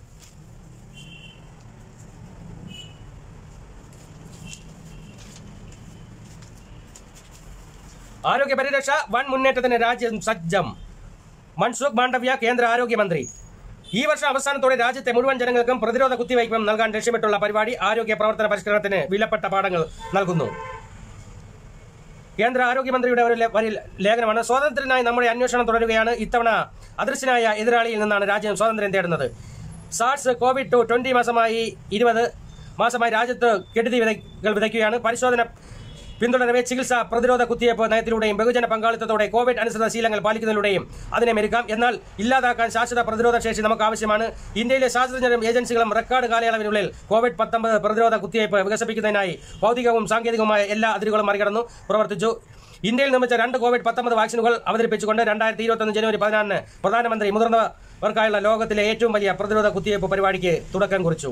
ആരോഗ്യ പരിരക്ഷ വൻ മുന്നേറ്റത്തിന് രാജ്യം സജ്ജം മൻസുഖ് മാണ്ഡവ്യ കേന്ദ്ര ആരോഗ്യമന്ത്രി ഈ വർഷം അവസാനത്തോടെ രാജ്യത്തെ മുഴുവൻ ജനങ്ങൾക്കും പ്രതിരോധ കുത്തിവയ്പം നൽകാൻ ലക്ഷ്യമിട്ടുള്ള പരിപാടി ആരോഗ്യ പ്രവർത്തന പരിഷ്കരണത്തിന് വിലപ്പെട്ട പാഠങ്ങൾ നൽകുന്നു കേന്ദ്ര ആരോഗ്യമന്ത്രിയുടെ ഒരു ലെ- വരി ലേഖനമാണ് സ്വാതന്ത്ര്യത്തിനായി നമ്മുടെ അന്വേഷണം തുടരുകയാണ് ഇത്തവണ അദൃശ്യനായ എതിരാളിയിൽ നിന്നാണ് രാജ്യം സ്വാതന്ത്ര്യം തേടുന്നത് സാർസ് കോവിഡ് ടു ട്വന്റി മാസമായി ഇരുപത് മാസമായി രാജ്യത്ത് കെടുതി വിതയ്കൾ വിതയ്ക്കുകയാണ് പരിശോധന പിന്തുടരവെ ചികിത്സ പ്രതിരോധ കുത്തിവയ്പ് നയത്തിലൂടെയും ബഹുജന പങ്കാളിത്തത്തോടെ കോവിഡ് അനുസൃത ശീലങ്ങൾ പാലിക്കുന്നതിലൂടെയും അതിനെ മെരുക്കാം എന്നാൽ ഇല്ലാതാക്കാൻ ശാശ്വത പ്രതിരോധ ശേഷി നമുക്ക് ആവശ്യമാണ് ഇന്ത്യയിലെ ശാസ്ത്രജ്ഞരും ഏജൻസികളും റെക്കോർഡ് കാലയളവിനുള്ളിൽ കോവിഡ് പത്തൊമ്പത് പ്രതിരോധ കുത്തിവയ്പ് വികസിപ്പിക്കുന്നതിനായി ഭൗതികവും സാങ്കേതികവുമായ എല്ലാ അതിരുകളും മറികടന്നു പ്രവർത്തിച്ചു ഇന്ത്യയിൽ നിർമ്മിച്ച രണ്ട് കോവിഡ് പത്തൊമ്പത് വാക്സിനുകൾ അവതരിപ്പിച്ചുകൊണ്ട് രണ്ടായിരത്തി ഇരുപത്തൊന്ന് ജനുവരി പതിനാറിന് പ്രധാനമന്ത്രി മുതിർന്നവർക്കായുള്ള ലോകത്തിലെ ഏറ്റവും വലിയ പ്രതിരോധ കുത്തിവയ്പ് പരിപാടിക്ക് തുടക്കം കുറിച്ചു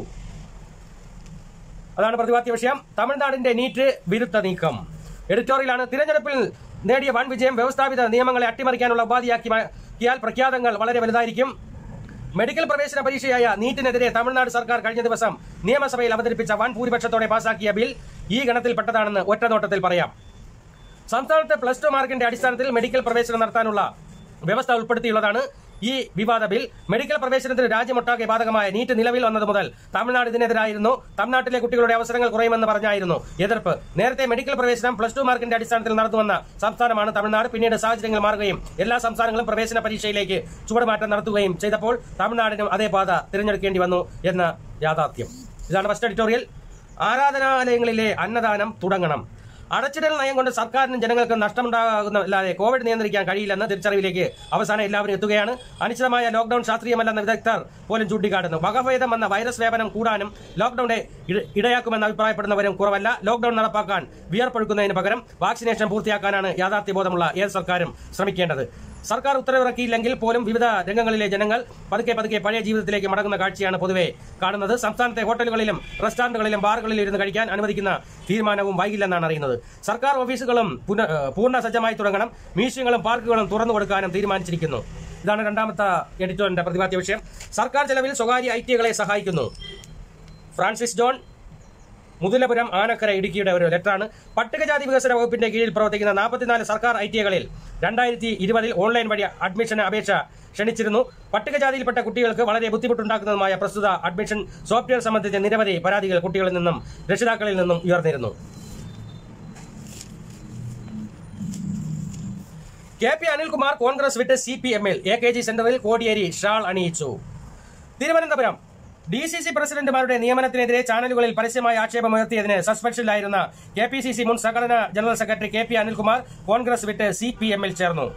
അതാണ് പ്രതിപാദ്യ വിഷയം തമിഴ്നാടിന്റെ നീറ്റ് വിരുദ്ധ നീക്കം എഡിറ്റോറിയലാണ് തിരഞ്ഞെടുപ്പിൽ നേടിയ വൻ വിജയം വ്യവസ്ഥാപിത നിയമങ്ങളെ അട്ടിമറിക്കാനുള്ള ഉപാധിയാക്കി മാറ്റിയാൽ പ്രഖ്യാതങ്ങൾ വളരെ വലുതായിരിക്കും മെഡിക്കൽ പ്രവേശന പരീക്ഷയായ നീറ്റിനെതിരെ തമിഴ്നാട് സർക്കാർ കഴിഞ്ഞ ദിവസം നിയമസഭയിൽ അവതരിപ്പിച്ച വൻ ഭൂരിപക്ഷത്തോടെ പാസാക്കിയ ബിൽ ഈ ഗണത്തിൽപ്പെട്ടതാണെന്ന് ഒറ്റനോട്ടത്തിൽ പറയാം സംസ്ഥാനത്തെ പ്ലസ് ടു മാർക്കിന്റെ അടിസ്ഥാനത്തിൽ മെഡിക്കൽ പ്രവേശനം നടത്താനുള്ള വ്യവസ്ഥ ഉൾപ്പെടുത്തിയുള്ളതാണ് ഈ വിവാദ ബിൽ മെഡിക്കൽ പ്രവേശനത്തിന് രാജ്യമൊട്ടാകെ ബാധകമായ നീറ്റ് നിലവിൽ വന്നത് മുതൽ തമിഴ്നാട് ഇതിനെതിരായിരുന്നു തമിഴ്നാട്ടിലെ കുട്ടികളുടെ അവസരങ്ങൾ കുറയുമെന്ന് പറഞ്ഞായിരുന്നു എതിർപ്പ് നേരത്തെ മെഡിക്കൽ പ്രവേശനം പ്ലസ് ടു മാർക്കിന്റെ അടിസ്ഥാനത്തിൽ നടത്തുവന്ന സംസ്ഥാനമാണ് തമിഴ്നാട് പിന്നീട് സാഹചര്യങ്ങൾ മാറുകയും എല്ലാ സംസ്ഥാനങ്ങളും പ്രവേശന പരീക്ഷയിലേക്ക് ചുവടുമാറ്റം നടത്തുകയും ചെയ്തപ്പോൾ തമിഴ്നാടിനും അതേ പാത തിരഞ്ഞെടുക്കേണ്ടി വന്നു എന്ന യാഥാർത്ഥ്യം ഇതാണ് ഫസ്റ്റ് എഡിറ്റോറിയൽ ആരാധനാലയങ്ങളിലെ അന്നദാനം തുടങ്ങണം അടച്ചിടൽ നയം കൊണ്ട് സർക്കാരിനും ജനങ്ങൾക്കും നഷ്ടമുണ്ടാകുന്നല്ലാതെ കോവിഡ് നിയന്ത്രിക്കാൻ കഴിയില്ലെന്ന തിരിച്ചറിവിലേക്ക് അവസാനം എല്ലാവരും എത്തുകയാണ് അനിശ്ചിതമായ ലോക്ഡൌൺ ശാസ്ത്രീയമല്ലെന്ന വിദഗ്ധർ പോലും ചൂണ്ടിക്കാട്ടുന്നു വകഭേദം വന്ന വൈറസ് വ്യാപനം കൂടാനും ലോക്ഡൌണെ ഇട- ഇടയാക്കുമെന്ന് അഭിപ്രായപ്പെടുന്നവരും കുറവല്ല ലോക്ഡൌൺ നടപ്പാക്കാൻ വിയർപ്പൊഴുക്കുന്നതിന് പകരം വാക്സിനേഷൻ പൂർത്തിയാക്കാനാണ് യാഥാർത്ഥ്യബോധമുള്ള ഏത് സർക്കാരും ശ്രമിക്കേണ്ടത് സർക്കാർ ഉത്തരവിറക്കിയില്ലെങ്കിൽ പോലും വിവിധ രംഗങ്ങളിലെ ജനങ്ങൾ പതുക്കെ പതുക്കെ പഴയ ജീവിതത്തിലേക്ക് മടങ്ങുന്ന കാഴ്ചയാണ് പൊതുവെ കാണുന്നത് സംസ്ഥാനത്തെ ഹോട്ടലുകളിലും റെസ്റ്റോറന്റുകളിലും ബാറുകളിലും ഇരുന്ന് കഴിക്കാൻ അനുവദിക്കുന്ന തീരുമാനവും വൈകില്ലെന്നാണ് അറിയുന്നത് സർക്കാർ ഓഫീസുകളും പുന- ഏഹ് പൂർണ്ണ സജ്ജമായി തുടങ്ങണം മ്യൂസിയങ്ങളും പാർക്കുകളും തുറന്നു കൊടുക്കാനും തീരുമാനിച്ചിരിക്കുന്നു ഇതാണ് രണ്ടാമത്തെ എഡിറ്റോറിന്റെ പ്രതിപാദ്യ വിഷയം സർക്കാർ ചെലവിൽ സ്വകാര്യ ഐ ടികളെ സഹായിക്കുന്നു ഫ്രാൻസിസ് ജോൺ മുതലപുരം ആനക്കര ഇടുക്കിയുടെ ഒരു ലെറ്ററാണ് പട്ടികജാതി വികസന വകുപ്പിന്റെ കീഴിൽ പ്രവർത്തിക്കുന്ന നാൽപ്പത്തിനാല് സർക്കാർ ഐ ടിഐകളിൽ രണ്ടായിരത്തി ഇരുപതിൽ ഓൺലൈൻ വഴി അഡ്മിഷൻ അപേക്ഷ ക്ഷണിച്ചിരുന്നു പട്ടികജാതിയിൽപ്പെട്ട കുട്ടികൾക്ക് വളരെ ബുദ്ധിമുട്ടുണ്ടാക്കുന്നതുമായ പ്രസ്തുത അഡ്മിഷൻ സോഫ്റ്റ്വെയർ സംബന്ധിച്ച നിരവധി പരാതികൾ കുട്ടികളിൽ നിന്നും രക്ഷിതാക്കളിൽ നിന്നും ഉയർന്നിരുന്നു കെ പി അനിൽകുമാർ കോൺഗ്രസ് വിട്ട് സി പി എമ്മിൽ എ കെ ജി സെന്ററിൽ കോടിയേരി ഷാൾ അണിയിച്ചു തിരുവനന്തപുരം ഡി സി സി പ്രസിഡന്റുമാരുടെ നിയമനത്തിനെതിരെ ചാനലുകളിൽ പരസ്യമായ ആക്ഷേപമുയർത്തിയതിന് സസ്പെൻഷനിലായിരുന്ന കെ പി സി സി മുൻ സംഘടനാ general secretary K P Anilkumar Congress വിട്ട് സി പി എമ്മിൽ ചേർന്നു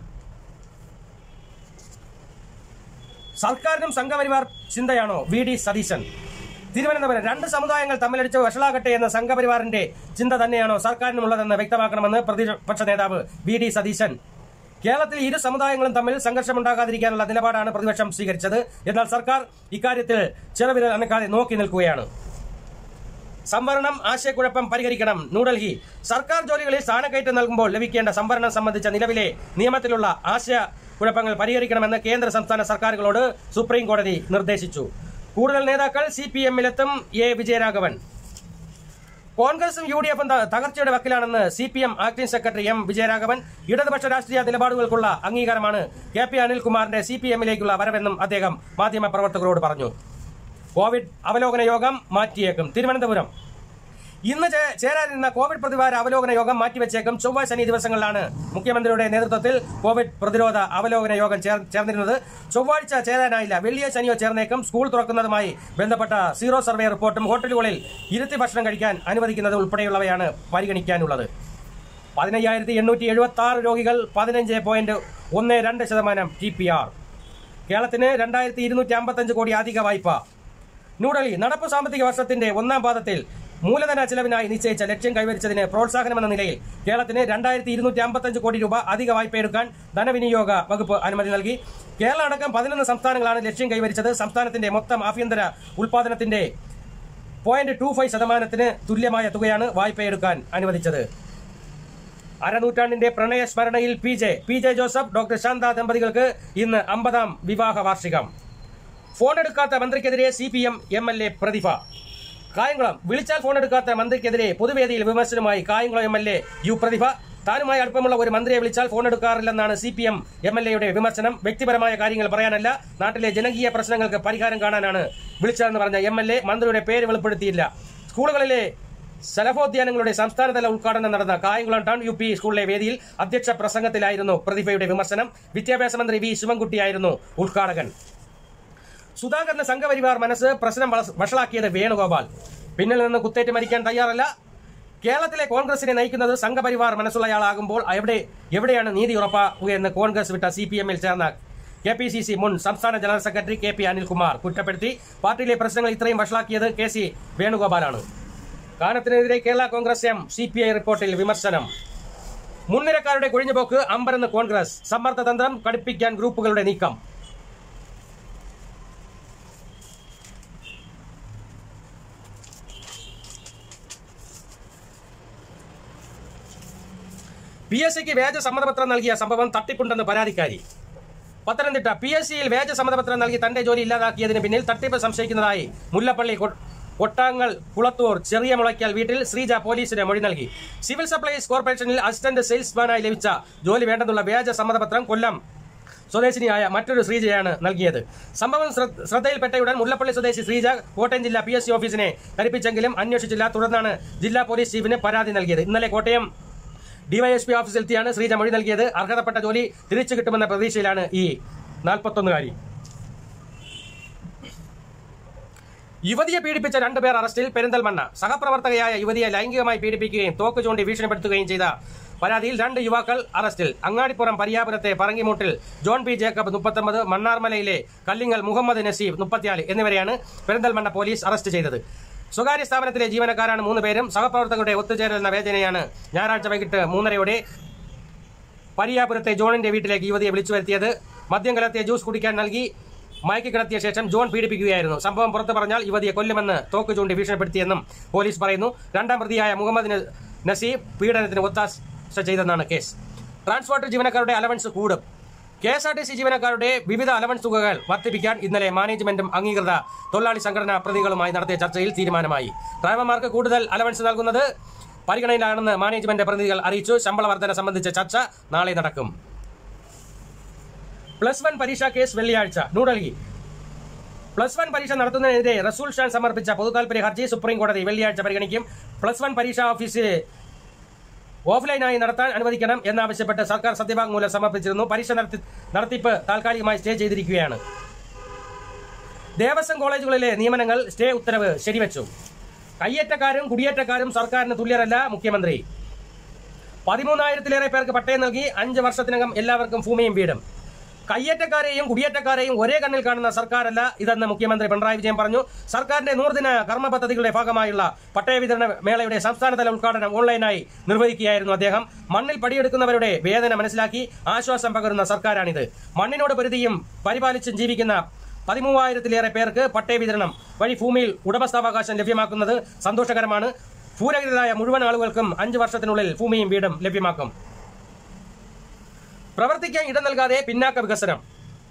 സർക്കാരിനും സംഘപരിവാർ ചിന്തയാണോ വി ഡി സതീശൻ തിരുവനന്തപുരം രണ്ട് സമുദായങ്ങൾ തമ്മിലടിച്ച് വഷളാകട്ടെ എന്ന സംഘപരിവാറിന്റെ ചിന്ത തന്നെയാണോ സർക്കാരിനുമുള്ളതെന്ന് വ്യക്തമാക്കണമെന്ന് പ്രതിപക്ഷ നേതാവ് വി ഡി സതീശൻ കേരളത്തിൽ ഇരു സമുദായങ്ങളും തമ്മിൽ സംഘർഷമുണ്ടാകാതിരിക്കാനുള്ള നിലപാടാണ് പ്രതിപക്ഷം സ്വീകരിച്ചത് എന്നാൽ സർക്കാർ ഇക്കാര്യത്തിൽ ചെറുവിരൽ അനക്കാതെ നോക്കി നിൽക്കുകയാണ് സംവരണം ആശയക്കുഴപ്പം പരിഹരിക്കണം ന്യൂഡൽഹി സർക്കാർ ജോലികളിൽ സ്ഥാനക്കയറ്റം നൽകുമ്പോൾ ലഭിക്കേണ്ട സംവരണം സംബന്ധിച്ച നിലവിലെ നിയമത്തിലുള്ള ആശയക്കുഴപ്പങ്ങൾ പരിഹരിക്കണമെന്ന് കേന്ദ്ര സംസ്ഥാന സർക്കാരുകളോട് സുപ്രീം കോടതി നിർദ്ദേശിച്ചു കൂടുതൽ നേതാക്കൾ സി പി എമ്മിലെത്തും എ വിജയരാഘവൻ കോൺഗ്രസും യു ഡി എഫും ത- തകർച്ചയുടെ വക്കിലാണെന്ന് C P M acting secretary M Vijayaraghavan ഇടതുപക്ഷ രാഷ്ട്രീയ നിലപാടുകൾക്കുള്ള അംഗീകാരമാണ് കെ പി അനിൽകുമാറിന്റെ സി പി എമ്മിലേക്കുള്ള വരവെന്നും അദ്ദേഹം മാധ്യമപ്രവർത്തകരോട് പറഞ്ഞു കോവിഡ് അവലോകന യോഗം മാറ്റിയേക്കും തിരുവനന്തപുരം ഇന്ന് ചേ- ചേരാനിരുന്ന കോവിഡ് പ്രതിവാര അവലോകന യോഗം മാറ്റിവെച്ചേക്കും ചൊവ്വ ശനി ദിവസങ്ങളിലാണ് മുഖ്യമന്ത്രിയുടെ നേതൃത്വത്തിൽ കോവിഡ് പ്രതിരോധ അവലോകന യോഗം ചേർ- ചേർന്നിരുന്നത് ചൊവ്വാഴ്ച ചേരാനായില്ല വെള്ളിയോ ശനിയോ ചേർന്നേക്കും സ്കൂൾ തുറക്കുന്നതുമായി ബന്ധപ്പെട്ട സീറോ സർവേ റിപ്പോർട്ടും ഹോട്ടലുകളിൽ ഇരുത്തി ഭക്ഷണം കഴിക്കാൻ അനുവദിക്കുന്നത് ഉൾപ്പെടെയുള്ളവയാണ് പരിഗണിക്കാനുള്ളത് പതിനയ്യായിരത്തി എണ്ണൂറ്റി എഴുപത്തി ആറ് രോഗികൾ പതിനഞ്ച് പോയിന്റ് ഒന്ന് രണ്ട് ശതമാനം ടി പി ആർ കേരളത്തിന് രണ്ടായിരത്തി ഇരുന്നൂറ്റി അമ്പത്തഞ്ച് കോടി അധിക വായ്പ ന്യൂഡൽഹി നടപ്പ് സാമ്പത്തിക വർഷത്തിന്റെ ഒന്നാം പാദത്തിൽ മൂലധന ചെലവിനായി നിശ്ചയിച്ച ലക്ഷ്യം കൈവരിച്ചതിന് പ്രോത്സാഹനമെന്ന നിലയിൽ കേരളത്തിന് രണ്ടായിരത്തി ഇരുന്നൂറ്റി അമ്പത്തഞ്ച് കോടി രൂപ അധിക വായ്പയെടുക്കാൻ ധനവിനിയോഗ വകുപ്പ് അനുമതി നൽകി കേരളം അടക്കം പതിനൊന്ന് സംസ്ഥാനങ്ങളാണ് ലക്ഷ്യം കൈവരിച്ചത് സംസ്ഥാനത്തിന്റെ മൊത്തം ആഭ്യന്തര ഉൽപാദനത്തിന്റെ പോയിന്റ് ടു ഫൈവ് ശതമാനത്തിന് തുല്യമായ തുകയാണ് വായ്പയെടുക്കാൻ അനുവദിച്ചത് അരനൂറ്റാണ്ടിന്റെ പ്രണയ സ്മരണയിൽ P J P J Joseph doctor Shantha ദമ്പതികൾക്ക് ഇന്ന് അമ്പതാം വിവാഹ വാർഷികം ഫോൺ എടുക്കാത്ത മന്ത്രിക്കെതിരെ C P M M L A Prathibha Kayamkulam വിളിച്ചാൽ ഫോൺ എടുക്കാത്ത മന്ത്രിക്കെതിരെ പൊതുവേദിയിൽ വിമർശനമായി Kayamkulam M L A U Prathibha താനുമായി അടുപ്പമുള്ള ഒരു മന്ത്രിയെ വിളിച്ചാൽ ഫോൺ എടുക്കാറില്ലെന്നാണ് C P M M L എയുടെ വിമർശനം വ്യക്തിപരമായ കാര്യങ്ങൾ പറയാനല്ല നാട്ടിലെ ജനകീയ പ്രശ്നങ്ങൾക്ക് പരിഹാരം കാണാനാണ് വിളിച്ചതെന്ന് പറഞ്ഞ എം എൽ എ മന്ത്രിയുടെ പേര് വെളിപ്പെടുത്തിയില്ല സ്കൂളുകളിലെ സലഫോദ്യാനങ്ങളുടെ സംസ്ഥാനതല ഉദ്ഘാടനം നടന്ന കായംകുളം ടൗൺ യു പി സ്കൂളിലെ വേദിയിൽ അധ്യക്ഷ പ്രസംഗത്തിലായിരുന്നു പ്രതിഭയുടെ വിമർശനം വിദ്യാഭ്യാസ മന്ത്രി വി ശിവൻകുട്ടിയായിരുന്നു ഉദ്ഘാടകൻ സുധാകരന്റെ സംഘപരിവാർ മനസ്സ് പ്രശ്നം വള- വഷളാക്കിയത് വേണുഗോപാൽ പിന്നിൽ നിന്ന് കുത്തേറ്റ് മരിക്കാൻ തയ്യാറല്ല കേരളത്തിലെ കോൺഗ്രസിനെ നയിക്കുന്നത് സംഘപരിവാർ മനസ്സുള്ളയാളാകുമ്പോൾ എവിടെ എവിടെയാണ് നീതി ഉറപ്പാവുകയെന്ന് കോൺഗ്രസ് വിട്ട സി പി എമ്മിൽ ചേർന്ന കെ പി സി സി മുൻ സംസ്ഥാന general secretary K P Anilkumar കുറ്റപ്പെടുത്തി പാർട്ടിയിലെ പ്രശ്നങ്ങൾ ഇത്രയും വഷളാക്കിയത് കെ സി വേണുഗോപാലാണ് കാനത്തിനെതിരെ Kerala Congress M C P I റിപ്പോർട്ടിൽ വിമർശനം മുൻനിരക്കാരുടെ കൊഴിഞ്ഞുപോക്ക് അമ്പരന്ന് കോൺഗ്രസ് സമ്മർദ്ദ തന്ത്രം കടുപ്പിക്കാൻ ഗ്രൂപ്പുകളുടെ നീക്കം പി എസ് സിക്ക് വ്യാജ സമ്മതപത്രം നൽകിയ സംഭവം തട്ടിപ്പുണ്ടെന്ന് പരാതിക്കാരി പത്തനംതിട്ട പി എസ് സിയിൽ വ്യാജ സമ്മതപത്രം നൽകി തന്റെ ജോലി ഇല്ലാതാക്കിയതിന് പിന്നിൽ തട്ടിപ്പ് സംശയിക്കുന്നതായി മുല്ലപ്പള്ളി കൊ- കൊട്ടാങ്ങൽ കുളത്തൂർ ചെറിയ മുളയ്ക്കൽ വീട്ടിൽ ശ്രീജ പോലീസിന് മൊഴി നൽകി സിവിൽ സപ്ലൈസ് കോർപ്പറേഷനിൽ അസിസ്റ്റന്റ് സെയിൽസ്മാനായി ലഭിച്ച ജോലി വേണ്ടെന്നുള്ള വ്യാജ സമ്മതപത്രം കൊല്ലം സ്വദേശിനിയായ മറ്റൊരു ശ്രീജയാണ് നൽകിയത് സംഭവം ശ്ര- ശ്രദ്ധയിൽപ്പെട്ടയുടൻ മുല്ലപ്പള്ളി സ്വദേശി ശ്രീജ കോട്ടയം ജില്ലാ പി എസ് സി ഓഫീസിനെ ധരിപ്പിച്ചെങ്കിലും അന്വേഷിച്ചില്ല തുടർന്നാണ് ജില്ലാ പോലീസ് ചീഫിന് പരാതി നൽകിയത് ഇന്നലെ കോട്ടയം ഡിവൈഎസ്പി ഓഫീസിലെത്തിയാണ് ശ്രീജ മൊഴി നൽകിയത് അർഹതപ്പെട്ട ജോലി തിരിച്ചു കിട്ടുമെന്ന പ്രതീക്ഷയിലാണ് ഈ നാൽപ്പത്തൊന്നുകാരി യുവതിയെ പീഡിപ്പിച്ച രണ്ടുപേർ അറസ്റ്റിൽ പെരിന്തൽമണ്ണ സഹപ്രവർത്തകയായ യുവതിയെ ലൈംഗികമായി പീഡിപ്പിക്കുകയും തോക്ക് ചൂണ്ടി ഭീഷണിപ്പെടുത്തുകയും ചെയ്ത പരാതിയിൽ രണ്ട് യുവാക്കൾ അറസ്റ്റിൽ അങ്ങാടിപ്പുറം പരിയാപുരത്തെ പറങ്കിമൂട്ടിൽ ജോൺ പി ജേക്കബ് മുപ്പത്തൊമ്പത് മണ്ണാർമലയിലെ കല്ലിങ്ങൽ മുഹമ്മദ് നസീബ് മുപ്പത്തിനാല് എന്നിവരെയാണ് പെരിന്തൽമണ്ണ പോലീസ് അറസ്റ്റ് ചെയ്തത് സ്വകാര്യ സ്ഥാപനത്തിലെ ജീവനക്കാരാണ് മൂന്ന് പേരും സഹപ്രവർത്തകരുടെ ഒത്തുചേരൽ എന്ന വേദനയാണ് ഞായറാഴ്ച വൈകിട്ട് മൂന്നരയോടെ പരിയാപുരത്തെ ജോണിന്റെ വീട്ടിലേക്ക് യുവതിയെ വിളിച്ചു വരുത്തിയത് മദ്യം കലർത്തിയ ജ്യൂസ് കുടിക്കാൻ നൽകി മയക്കി കിടത്തിയ ശേഷം ജോൺ പീഡിപ്പിക്കുകയായിരുന്നു സംഭവം പുറത്തു പറഞ്ഞാൽ യുവതിയെ കൊല്ലുമെന്ന് തോക്ക് ചൂണ്ടി ഭീഷണിപ്പെടുത്തിയെന്നും പോലീസ് പറയുന്നു രണ്ടാം പ്രതിയായ മുഹമ്മദ് ന- നസീബ് പീഡനത്തിന് ഒത്താശ ചെയ്തെന്നാണ് കേസ് ട്രാൻസ്പോർട്ട് ജീവനക്കാരുടെ അലവൻസ് കൂടും K S R T C ജീവനക്കാരുടെ വിവിധ അലവൻസ് തുകകൾ വർദ്ധിപ്പിക്കാൻ ഇന്നലെ മാനേജ്മെന്റും അംഗീകൃത തൊഴിലാളി സംഘടനാ പ്രതികളുമായി നടത്തിയ ചർച്ചയിൽ തീരുമാനമായി ഡ്രൈവർമാർക്ക് കൂടുതൽ അലവൻസ് നൽകുന്നത് പരിഗണനയിലാണെന്ന് മാനേജ്മെന്റ് പ്രതിനിധികൾ അറിയിച്ചു ശമ്പള വർധന സംബന്ധിച്ച ചർച്ച നാളെ നടക്കും പ്ലസ് വൺ പരീക്ഷാ കേസ് വെള്ളിയാഴ്ച ന്യൂഡൽഹി പ്ലസ് വൺ പരീക്ഷ നടത്തുന്നതിനെതിരെ റസൂൽ ഷാൻ സമർപ്പിച്ച പൊതുതാൽപര്യ ഹർജി സുപ്രീം കോടതി വെള്ളിയാഴ്ച പരിഗണിക്കും പ്ലസ് വൺ പരീക്ഷാ ഓഫീസ് ഓഫ്ലൈനായി നടത്താൻ അനുവദിക്കണം എന്നാവശ്യപ്പെട്ട് സർക്കാർ സത്യവാങ്മൂലം സമർപ്പിച്ചിരുന്നു പരീക്ഷ നടത്തി നടത്തിപ്പ് താൽക്കാലികമായി സ്റ്റേ ചെയ്തിരിക്കുകയാണ് ദേവസ്വം കോളേജുകളിലെ നിയമനങ്ങൾ സ്റ്റേ ഉത്തരവ് ശരിവച്ചു കയ്യേറ്റക്കാരും കുടിയേറ്റക്കാരും സർക്കാരിന് തുല്യരല്ല മുഖ്യമന്ത്രി പതിമൂന്നായിരത്തിലേറെ പേർക്ക് പട്ടയം നൽകി അഞ്ച് വർഷത്തിനകം എല്ലാവർക്കും ഭൂമിയും വീടും കയ്യേറ്റക്കാരെയും കുടിയേറ്റക്കാരെയും ഒരേ കണ്ണിൽ കാണുന്ന സർക്കാരല്ല ഇതെന്ന് മുഖ്യമന്ത്രി പിണറായി വിജയൻ പറഞ്ഞു സർക്കാരിന്റെ നൂറുദിന കർമ്മ പദ്ധതികളുടെ ഭാഗമായുള്ള പട്ടയ വിതരണ മേളയുടെ സംസ്ഥാനതല ഉദ്ഘാടനം ഓൺലൈനായി നിർവഹിക്കുകയായിരുന്നു അദ്ദേഹം മണ്ണിൽ പടിയെടുക്കുന്നവരുടെ വേദന മനസ്സിലാക്കി ആശ്വാസം പകരുന്ന സർക്കാരാണിത് മണ്ണിനോട് പൊരുതിയും പരിപാലിച്ചും ജീവിക്കുന്ന പതിമൂവായിരത്തിലേറെ പേർക്ക് പട്ടയ വിതരണം വഴി ഭൂമിയിൽ ഉടമസ്ഥാവകാശം ലഭ്യമാക്കുന്നത് സന്തോഷകരമാണ് ഭൂരഹിതരായ മുഴുവൻ ആളുകൾക്കും അഞ്ച് വർഷത്തിനുള്ളിൽ ഭൂമിയും വീടും ലഭ്യമാക്കും പ്രവർത്തിക്കാൻ ഇടം നൽകാതെ പിന്നാക്ക വികസനം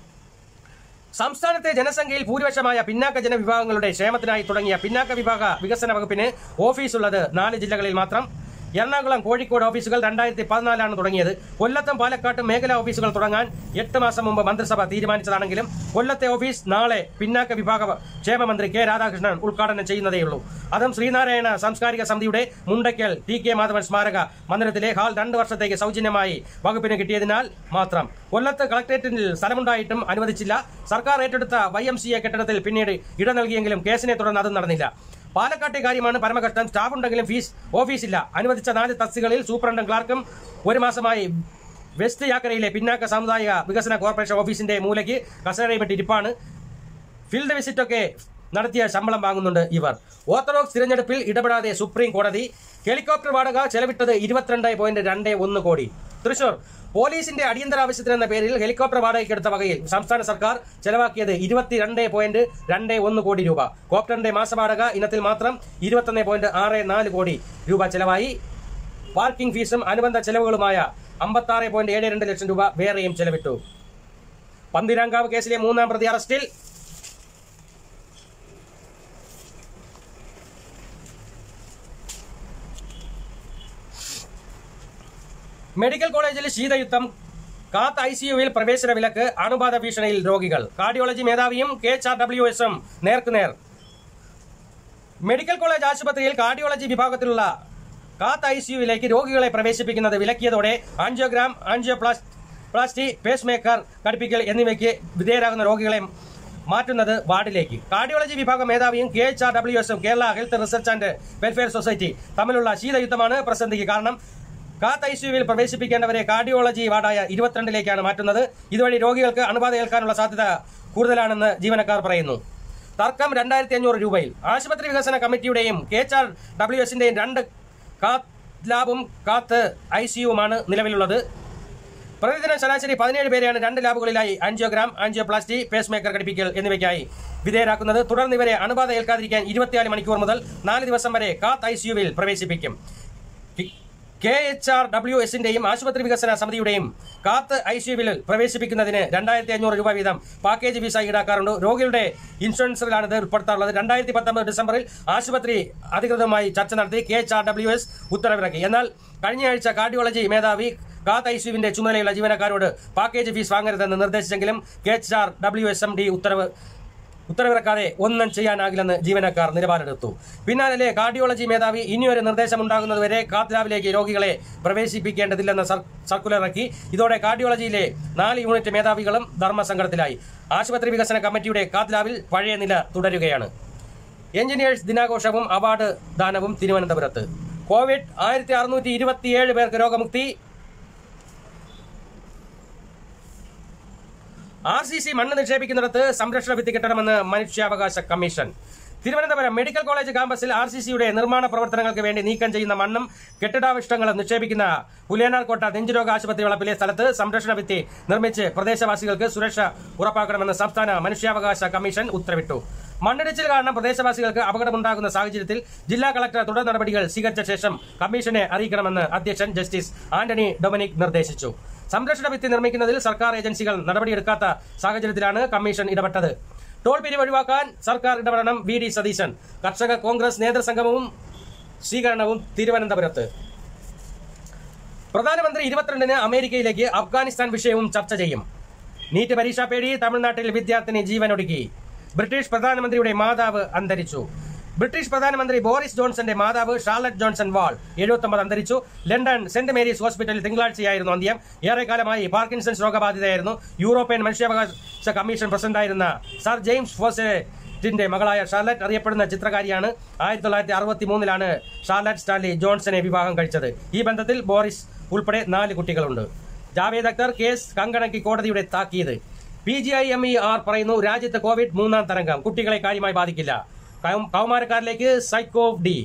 സംസ്ഥാനത്തെ ജനസംഖ്യയിൽ ഭൂരിപക്ഷമായ പിന്നാക്ക ജനവിഭാഗങ്ങളുടെ ക്ഷേമത്തിനായി തുടങ്ങിയ പിന്നാക്ക വിഭാഗ വികസന വകുപ്പിന് ഓഫീസുള്ളത് നാല് ജില്ലകളിൽ മാത്രം എറണാകുളം കോഴിക്കോട് ഓഫീസുകൾ രണ്ടായിരത്തി പതിനാലാണ് തുടങ്ങിയത് കൊല്ലത്തും പാലക്കാട്ടും മേഖലാ ഓഫീസുകൾ തുടങ്ങാൻ എട്ട് മാസം മുമ്പ് മന്ത്രിസഭ തീരുമാനിച്ചതാണെങ്കിലും കൊല്ലത്തെ ഓഫീസ് നാളെ പിന്നാക്ക വിഭാഗ ക്ഷേമ മന്ത്രി കെ രാധാകൃഷ്ണൻ ഉദ്ഘാടനം ചെയ്യുന്നതേയുള്ളൂ അതും ശ്രീനാരായണ സാംസ്കാരിക സമിതിയുടെ മുണ്ടയ്ക്കൽ ടി കെ മാധവൻ സ്മാരക മന്ദിരത്തിലെ ഹാൾ രണ്ട് വർഷത്തേക്ക് സൗജന്യമായി വകുപ്പിന് കിട്ടിയതിനാൽ മാത്രം കൊല്ലത്ത് കളക്ടറേറ്റിൽ സ്ഥലമുണ്ടായിട്ടും അനുവദിച്ചില്ല സർക്കാർ ഏറ്റെടുത്ത വൈ എം സി എ കെട്ടിടത്തിൽ പിന്നീട് ഇട നൽകിയെങ്കിലും കേസിനെ തുടർന്ന് അതും നടന്നില്ല പാലക്കാട്ടെ കാര്യമാണ് പരമകഷ്ടം സ്റ്റാഫ് ഉണ്ടെങ്കിലും ഫീസ് ഓഫീസില്ല അനുവദിച്ച നാല് തസ്തികളിൽ സൂപ്രണ്ടും ക്ലാർക്കും ഒരു മാസമായി വെസ്റ്റ് യാക്കരയിലെ പിന്നാക്ക സാമുദായിക വികസന കോർപ്പറേഷൻ ഓഫീസിന്റെ മൂലയ്ക്ക് കസേരയിട്ട് ഇരിപ്പാണ് ഫീൽഡ് വിസിറ്റൊക്കെ നടത്തിയ ശമ്പളം വാങ്ങുന്നുണ്ട് ഇവർ ഓർത്തഡോക്സ് തിരഞ്ഞെടുപ്പിൽ ഇടപെടാതെ സുപ്രീം കോടതി ഹെലികോപ്റ്റർ വാടക ചെലവിട്ടത് ഇരുപത്തിരണ്ട് പോയിന്റ് രണ്ട് ഒന്ന് കോടി തൃശൂർ പോലീസിന്റെ അടിയന്തര ആവശ്യത്തിനെന്ന പേരിൽ ഹെലികോപ്റ്റർ വാടകയ്ക്കെടുത്ത വകയിൽ സംസ്ഥാന സർക്കാർ ചെലവാക്കിയത് ഇരുപത്തിരണ്ട് പോയിന്റ് രണ്ട് ഒന്ന് കോടി രൂപ കോപ്റ്ററിന്റെ മാസവാടക ഇനത്തിൽ മാത്രം ഇരുപത്തൊന്ന് പോയിന്റ് ആറ് നാല് കോടി രൂപ ചെലവായി പാർക്കിംഗ് ഫീസും അനുബന്ധ ചെലവുകളുമായ അമ്പത്തി ആറ് പോയിന്റ് ഏഴ് രണ്ട് ലക്ഷം രൂപ വേറെയും ചെലവിട്ടു പന്തിരാങ്കാവ് കേസിലെ മൂന്നാം പ്രതി അറസ്റ്റിൽ മെഡിക്കൽ കോളേജിൽ ശീതയുദ്ധം കാത്ത് ഐ സിയുവിൽ പ്രവേശന വിലക്ക് അണുബാധ ഭീഷണിയിൽ രോഗികൾ കാർഡിയോളജി മേധാവിയും കെ എച്ച് ആർ ഡബ്ല്യു എസും നേർക്കുനേർ മെഡിക്കൽ കോളേജ് ആശുപത്രിയിൽ കാർഡിയോളജി വിഭാഗത്തിലുള്ള കാത്ത് ഐ സിയുവിലേക്ക് രോഗികളെ പ്രവേശിപ്പിക്കുന്നത് വിലക്കിയതോടെ angiogram angioplasty pacemaker ഘടിപ്പിക്കൽ എന്നിവയ്ക്ക് വിധേയരാകുന്ന രോഗികളെ മാറ്റുന്നത് വാർഡിലേക്ക് കാർഡിയോളജി വിഭാഗം മേധാവിയും കെ എച്ച് ആർ ഡബ്ല്യു എസും Kerala health research and welfare society തമ്മിലുള്ള ശീതയുദ്ധമാണ് പ്രതിസന്ധിക്ക് കാരണം കാത്ത് ഐ സിയുവിൽ പ്രവേശിപ്പിക്കേണ്ടവരെ കാർഡിയോളജി വാർഡായ ഇരുപത്തിരണ്ടിലേക്കാണ് മാറ്റുന്നത് ഇതുവഴി രോഗികൾക്ക് അണുബാധ ഏൽക്കാനുള്ള സാധ്യത കൂടുതലാണെന്ന് ജീവനക്കാർ പറയുന്നു തർക്കം രണ്ടായിരത്തി അഞ്ഞൂറ് രൂപയിൽ ആശുപത്രി വികസന കമ്മിറ്റിയുടെയും കെ എച്ച് ആർ ഡബ്ല്യു എസിന്റെയും രണ്ട് കാത്ത് ലാബും കാത്ത് ഐ സിയുമാണ് നിലവിലുള്ളത് പ്രതിദിനം ശരാശരി പതിനേഴ് പേരെയാണ് രണ്ട് ലാബുകളിലായി ആൻജിയോഗ്രാം ആൻജിയോപ്ലാസ്റ്റി പേസ് മേക്കർ ഘടിപ്പിക്കൽ എന്നിവയ്ക്കായി വിധേയരാക്കുന്നത് തുടർന്ന് ഇവരെ അണുബാധ ഏൽക്കാതിരിക്കാൻ ഇരുപത്തിനാല് മണിക്കൂർ മുതൽ നാല് ദിവസം വരെ കാത്ത് ഐ സിയുവിൽ പ്രവേശിപ്പിക്കും കെ എച്ച് ആർ ഡബ്ല്യു എസിന്റെയും ആശുപത്രി വികസന സമിതിയുടെയും കാത്ത് ഐ സിയുവിൽ പ്രവേശിപ്പിക്കുന്നതിന് രണ്ടായിരത്തി അഞ്ഞൂറ് രൂപ വീതം പാക്കേജ് ഫീസ് ഈടാക്കാറുണ്ട് രോഗികളുടെ ഇൻഷുറൻസിലാണ് ഇത് ഉൾപ്പെടുത്താറുള്ളത് രണ്ടായിരത്തി പത്തൊമ്പത് ഡിസംബറിൽ ആശുപത്രി അധികൃതരുമായി ചർച്ച നടത്തി K H R W S ഉത്തരവിറക്കി എന്നാൽ കഴിഞ്ഞയാഴ്ച കാർഡിയോളജി മേധാവി കാത്ത് ഐ സിയുവിന്റെ ചുമതലയുള്ള ജീവനക്കാരോട് പാക്കേജ് ഫീസ് വാങ്ങരുതെന്ന് നിർദ്ദേശിച്ചെങ്കിലും K H R W S M D ഉത്തരവ് ഉത്തരവിറക്കാതെ ഒന്നും ചെയ്യാനാകില്ലെന്ന് ജീവനക്കാർ നിലപാടെടുത്തു പിന്നാലെ കാർഡിയോളജി മേധാവി ഇനിയൊരു നിർദ്ദേശമുണ്ടാകുന്നതുവരെ കാത്ത് ലാബിലേക്ക് രോഗികളെ പ്രവേശിപ്പിക്കേണ്ടതില്ലെന്ന സർ- സർക്കുലർ ഇറക്കി ഇതോടെ കാർഡിയോളജിയിലെ നാല് യൂണിറ്റ് മേധാവികളും ധർമ്മസങ്കടത്തിലായി ആശുപത്രി വികസന കമ്മിറ്റിയുടെ കാത്ത് ലാബിൽ പഴയ നില തുടരുകയാണ് എഞ്ചിനീയേഴ്സ് ദിനാഘോഷവും അവാർഡ് ദാനവും തിരുവനന്തപുരത്ത് കോവിഡ് ആയിരത്തി അറുന്നൂറ്റി ഇരുപത്തിയേഴ് പേർക്ക് രോഗമുക്തി ആർ സി സി മണ്ണ് നിക്ഷേപിക്കുന്നിടത്ത് സംരക്ഷണ ഭിത്തി കെട്ടണമെന്ന് മനുഷ്യാവകാശ കമ്മീഷൻ തിരുവനന്തപുരം മെഡിക്കൽ കോളേജ് കാമ്പസിൽ ആർ സി സിയുടെ നിർമ്മാണ പ്രവർത്തനങ്ങൾക്ക് വേണ്ടി നീക്കം ചെയ്യുന്ന മണ്ണും കെട്ടിടാവിഷ്ടങ്ങളും നിക്ഷേപിക്കുന്ന പുലിയനാർകോട്ട നെഞ്ചുരോഗ ആശുപത്രി വളപ്പിലെ സ്ഥലത്ത് സംരക്ഷണ ഭിത്തി നിർമ്മിച്ച് പ്രദേശവാസികൾക്ക് സുരക്ഷ ഉറപ്പാക്കണമെന്ന് സംസ്ഥാന മനുഷ്യാവകാശ കമ്മീഷൻ ഉത്തരവിട്ടു മണ്ണിടിച്ചിൽ കാരണം പ്രദേശവാസികൾക്ക് അപകടമുണ്ടാകുന്ന സാഹചര്യത്തിൽ ജില്ലാ കളക്ടർ തുടർ നടപടികൾ സ്വീകരിച്ച ശേഷം കമ്മീഷനെ അറിയിക്കണമെന്ന് അധ്യക്ഷൻ ജസ്റ്റിസ് ആന്റണി ഡൊമിനിക് നിർദ്ദേശിച്ചു സംരക്ഷണ ഭിത്തി നിർമ്മിക്കുന്നതിൽ സർക്കാർ ഏജൻസികൾ നടപടിയെടുക്കാത്ത സാഹചര്യത്തിലാണ് കമ്മീഷൻ ഇടപെട്ടത് ടോൾ പിരിവ് ഒഴിവാക്കാൻ സർക്കാർ ഇടപെടണം വി ഡി സതീശൻ കർഷക കോൺഗ്രസ് നേതൃസംഗമവും സ്വീകരണവും തിരുവനന്തപുരത്ത് പ്രധാനമന്ത്രി ഇരുപത്തിരണ്ടിന് അമേരിക്കയിലേക്ക് അഫ്ഗാനിസ്ഥാൻ വിഷയവും ചർച്ച ചെയ്യും നീറ്റ് പരീക്ഷാ പേടി തമിഴ്നാട്ടിൽ വിദ്യാർത്ഥിനി ജീവനൊടുക്കി ബ്രിട്ടീഷ് പ്രധാനമന്ത്രിയുടെ മാതാവ് അന്തരിച്ചു ബ്രിട്ടീഷ് പ്രധാനമന്ത്രി ബോറിസ് ജോൺസന്റെ മാതാവ് ഷാർലറ്റ് ജോൺസൺ വാൾ എഴുപത്തൊമ്പത് അന്തരിച്ചു ലണ്ടൻ സെന്റ് മേരീസ് ഹോസ്പിറ്റലിൽ തിങ്കളാഴ്ചയായിരുന്നു അന്ത്യം ഏറെക്കാലമായി പാർക്കിൻസൺസ് രോഗബാധിതയായിരുന്നു യൂറോപ്യൻ മനുഷ്യാവകാശ കമ്മീഷൻ പ്രസിഡന്റായിരുന്ന സർ ജെയിംസ് ഫോസറ്റിന്റെ മകളായ ഷാർലറ്റ് അറിയപ്പെടുന്ന ചിത്രകാരിയാണ് ആയിരത്തി തൊള്ളായിരത്തി അറുപത്തി മൂന്നിലാണ് ഷാർലറ്റ് സ്റ്റാൻലി ജോൺസനെ വിവാഹം കഴിച്ചത് ഈ ബന്ധത്തിൽ ബോറിസ് ഉൾപ്പെടെ നാല് കുട്ടികളുണ്ട് ജാവേദ് അക്തർ കേസ് കങ്കണക്കി കോടതിയുടെ താക്കീത് P G I M E R പറയുന്നു രാജ്യത്ത് കോവിഡ് മൂന്നാം തരംഗം കുട്ടികളെ കാര്യമായി ബാധിക്കില്ല കൗ- കൗമാരക്കാരിലേക്ക് സൈക്കോവ് ഡി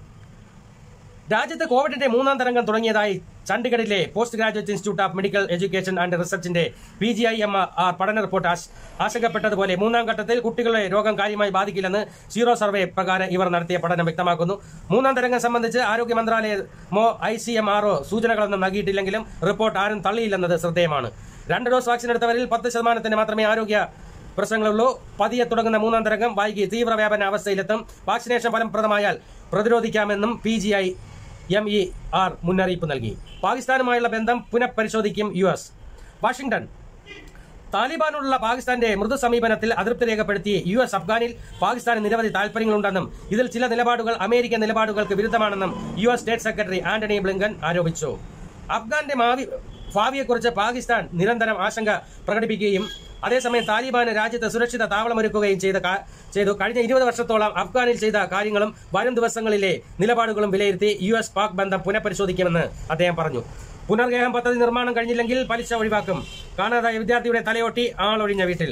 രാജ്യത്ത് കോവിഡിന്റെ മൂന്നാം തരംഗം തുടങ്ങിയതായി ചണ്ഡീഗഡിലെ post graduate institute of medical education and റിസർച്ചിന്റെ P G I M R പഠന റിപ്പോർട്ട് ആശ- ആശങ്കപ്പെട്ടതുപോലെ മൂന്നാം ഘട്ടത്തിൽ കുട്ടികളെ രോഗം കാര്യമായി ബാധിക്കില്ലെന്ന് സീറോ സർവേ പ്രകാരം ഇവർ നടത്തിയ പഠനം വ്യക്തമാക്കുന്നു മൂന്നാം തരംഗം സംബന്ധിച്ച് ആരോഗ്യ മന്ത്രാലയമോ ഐ സി എം ആർഒ സൂചനകളൊന്നും നൽകിയിട്ടില്ലെങ്കിലും റിപ്പോർട്ട് ആരും തള്ളിയില്ലെന്നത് ശ്രദ്ധേയമാണ് രണ്ട് ഡോസ് വാക്സിൻ എടുത്തവരിൽ പത്ത് ശതമാനത്തിന് മാത്രമേ ആരോഗ്യ പ്രശ്നങ്ങളുള്ളൂ പതിയെ തുടങ്ങുന്ന മൂന്നാം തരംഗം വൈകി തീവ്രവ്യാപന അവസ്ഥയിലെത്തും വാക്സിനേഷൻ ഫലപ്രദമായാൽ പ്രതിരോധിക്കാമെന്നും P G I M E R മുന്നറിയിപ്പ് നൽകി പാകിസ്ഥാനുമായുള്ള ബന്ധം പുനഃപരിശോധിക്കും യു എസ് വാഷിംഗ്ടൺ താലിബാനോടുള്ള പാകിസ്ഥാന്റെ മൃദു സമീപനത്തിൽ അതൃപ്തി രേഖപ്പെടുത്തി യു എസ് അഫ്ഗാനിൽ പാകിസ്ഥാന് നിരവധി താൽപര്യങ്ങളുണ്ടെന്നും ഇതിൽ ചില നിലപാടുകൾ അമേരിക്കൻ നിലപാടുകൾക്ക് വിരുദ്ധമാണെന്നും U S state secretary Antony Blinken ആരോപിച്ചു അഫ്ഗാന്റെ മാവി ഭാവിയെക്കുറിച്ച് പാകിസ്ഥാൻ നിരന്തരം ആശങ്ക പ്രകടിപ്പിക്കുകയും അതേസമയം താലിബാന് രാജ്യത്ത് സുരക്ഷിത താവളമൊരുക്കുകയും ചെയ്ത കാ- ചെയ്തു കഴിഞ്ഞ ഇരുപത് വർഷത്തോളം അഫ്ഗാനിൽ ചെയ്ത കാര്യങ്ങളും വരും ദിവസങ്ങളിലെ നിലപാടുകളും വിലയിരുത്തി യു എസ് പാക് ബന്ധം പുനഃപരിശോധിക്കുമെന്ന് അദ്ദേഹം പറഞ്ഞു പുനർഗേഹം പദ്ധതി നിർമ്മാണം കഴിഞ്ഞില്ലെങ്കിൽ പലിശ ഒഴിവാക്കും കാണാതായ വിദ്യാർത്ഥിയുടെ തലയൊട്ടി ആളൊഴിഞ്ഞ വീട്ടിൽ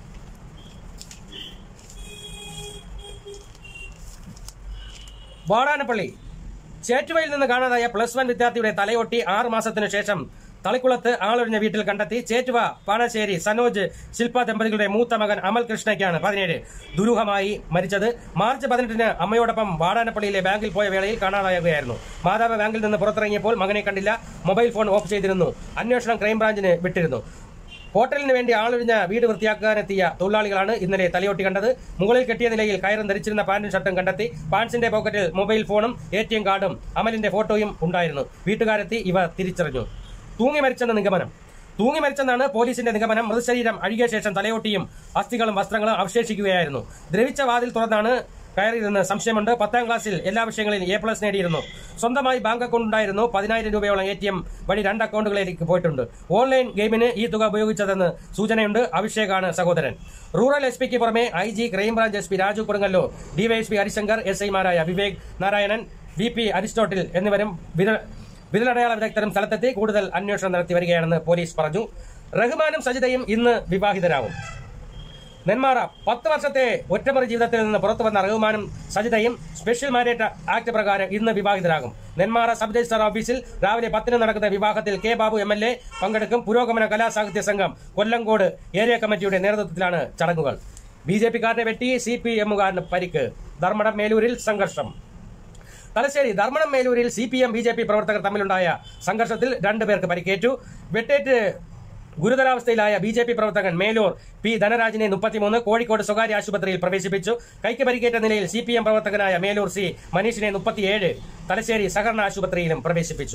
വാടാനപ്പള്ളി ചേറ്റുവയിൽ നിന്ന് കാണാതായ പ്ലസ് വൺ വിദ്യാർത്ഥിയുടെ തലയൊട്ടി ആറ് മാസത്തിനു ശേഷം തളിക്കുളത്ത് ആളൊഴിഞ്ഞ വീട്ടിൽ കണ്ടെത്തി ചേറ്റുവ പാണശ്ശേരി സനോജ് ശില്പ ദമ്പതികളുടെ മൂത്ത മകൻ അമൽ കൃഷ്ണയ്ക്കാണ് പതിനേഴ് ദുരൂഹമായി മരിച്ചത് മാർച്ച് പതിനെട്ടിന് അമ്മയോടൊപ്പം വാടാനപ്പള്ളിയിലെ ബാങ്കിൽ പോയ വേളയിൽ കാണാതാവുകയായിരുന്നു മാതാവ് ബാങ്കിൽ നിന്ന് പുറത്തിറങ്ങിയപ്പോൾ മകനെ കണ്ടില്ല മൊബൈൽ ഫോൺ ഓഫ് ചെയ്തിരുന്നു അന്വേഷണം ക്രൈംബ്രാഞ്ചിന് വിട്ടിരുന്നു ഹോട്ടലിന് വേണ്ടി ആളൊഴിഞ്ഞ വീട് വൃത്തിയാക്കാനെത്തിയ തൊഴിലാളികളാണ് ഇന്നലെ തലയൊട്ടി കണ്ടത് മുകളിൽ കെട്ടിയ നിലയിൽ കയറും ധരിച്ചിരുന്ന പാന്റും ഷർട്ടും കണ്ടെത്തി പാൻസിന്റെ പോക്കറ്റിൽ മൊബൈൽ ഫോണും എ ടി എം കാർഡും അമലിന്റെ ഫോട്ടോയും ഉണ്ടായിരുന്നു വീട്ടുകാരെത്തി ഇവ തിരിച്ചറിഞ്ഞു തൂങ്ങി മരിച്ചെന്ന നിഗമനം തൂങ്ങി മരിച്ചെന്നാണ് പോലീസിന്റെ നിഗമനം മൃതശരീരം അഴുകിയ ശേഷം തലയോട്ടിയും അസ്ഥികളും വസ്ത്രങ്ങളും അവശേഷിക്കുകയായിരുന്നു ദ്രവിച്ച വാതിൽ തുറന്നാണ് കയറിയിരുന്ന് സംശയമുണ്ട് പത്താം ക്ലാസ്സിൽ എല്ലാ വിഷയങ്ങളിലും എ പ്ലസ് നേടിയിരുന്നു സ്വന്തമായി ബാങ്ക് അക്കൗണ്ട് ഉണ്ടായിരുന്നു പതിനായിരം രൂപയോളം എ ടി എം വഴി രണ്ട് അക്കൗണ്ടുകളിലേക്ക് പോയിട്ടുണ്ട് ഓൺലൈൻ ഗെയിമിന് ഈ തുക ഉപയോഗിച്ചതെന്ന് സൂചനയുണ്ട് അഭിഷേകാണ് സഹോദരൻ റൂറൽ എസ് പിക്ക് പുറമെ I G crime branch S P Raju Kodungallur DYSP Harishankar S ഐമാരായ Vivek Narayanan V P Aristotle എന്നിവരും വിര- വിരലടയാള വിദഗ്ധരും സ്ഥലത്തെത്തി കൂടുതൽ അന്വേഷണം നടത്തി വരികയാണെന്ന് പോലീസ് പറഞ്ഞു റഹ്മാനും സജിതയും ഇന്ന് വിവാഹിതരാകും നെന്മാറ പത്ത് വർഷത്തെ ഒറ്റമുറി ജീവിതത്തിൽ നിന്ന് പുറത്തു വന്ന റഹ്മാനും സജിതയും സ്പെഷ്യൽ മാരേജ് ആക്ട് പ്രകാരം ഇന്ന് വിവാഹിതരാകും നെന്മാറ സബ് രജിസ്ട്രാർ ഓഫീസിൽ രാവിലെ പത്തിന് നടക്കുന്ന വിവാഹത്തിൽ K Babu M L A പങ്കെടുക്കും പുരോഗമന കലാസാഹിത്യ സംഘം കൊല്ലങ്കോട് ഏരിയ കമ്മിറ്റിയുടെ നേതൃത്വത്തിലാണ് ചടങ്ങുകൾ ബി ജെ പിക്കാരനെ വെട്ടി സി പി എമ്മുകാരന് പരിക്ക് ധർമ്മടം മേലൂരിൽ സംഘർഷം തലശ്ശേരി ധർമ്മടം മേലൂരിൽ C P M B J P പ്രവർത്തകർ തമ്മിലുണ്ടായ സംഘർഷത്തിൽ രണ്ടുപേർക്ക് പരിക്കേറ്റു വെട്ടേറ്റ് ഗുരുതരാവസ്ഥയിലായ ബി ജെ പി പ്രവർത്തകൻ മേലൂർ പി ധനരാജിനെ മുപ്പത്തിമൂന്ന് കോഴിക്കോട് സ്വകാര്യ ആശുപത്രിയിൽ പ്രവേശിപ്പിച്ചു കൈക്ക് പരിക്കേറ്റ നിലയിൽ സി പി എം പ്രവർത്തകനായ മേലൂർ സി മനീഷിനെ മുപ്പത്തിയേഴ് തലശ്ശേരി സഹകരണ ആശുപത്രിയിലും പ്രവേശിപ്പിച്ചു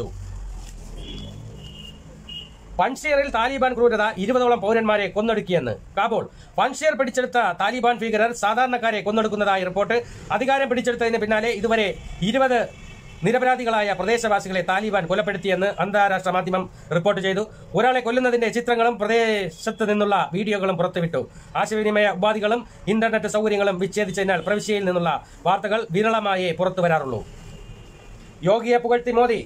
പൻഷീറിൽ താലിബാൻ ക്രൂരത ഇരുപതോളം പൗരന്മാരെ കൊന്നൊടുക്കിയെന്ന് കാബൂൾ പൻഷീർ പിടിച്ചെടുത്ത താലിബാൻ ഭീകരർ സാധാരണക്കാരെ കൊന്നൊടുക്കുന്നതായി റിപ്പോർട്ട് അധികാരം പിടിച്ചെടുത്തതിന് പിന്നാലെ ഇതുവരെ ഇരുപത് നിരപരാധികളായ പ്രദേശവാസികളെ താലിബാൻ കൊലപ്പെടുത്തിയെന്ന് അന്താരാഷ്ട്ര മാധ്യമം റിപ്പോർട്ട് ചെയ്തു ഒരാളെ കൊല്ലുന്നതിന്റെ ചിത്രങ്ങളും പ്രദേശത്ത് നിന്നുള്ള വീഡിയോകളും പുറത്തുവിട്ടു ആശയവിനിമയ ഉപാധികളും ഇന്റർനെറ്റ് സൗകര്യങ്ങളും വിച്ഛേദിച്ചതിനാൽ പ്രവിശ്യയിൽ നിന്നുള്ള വാർത്തകൾ വിരളമായേ പുറത്തു വരാറുള്ളൂ യോഗിയെ പുകഴ്ത്തി മോദി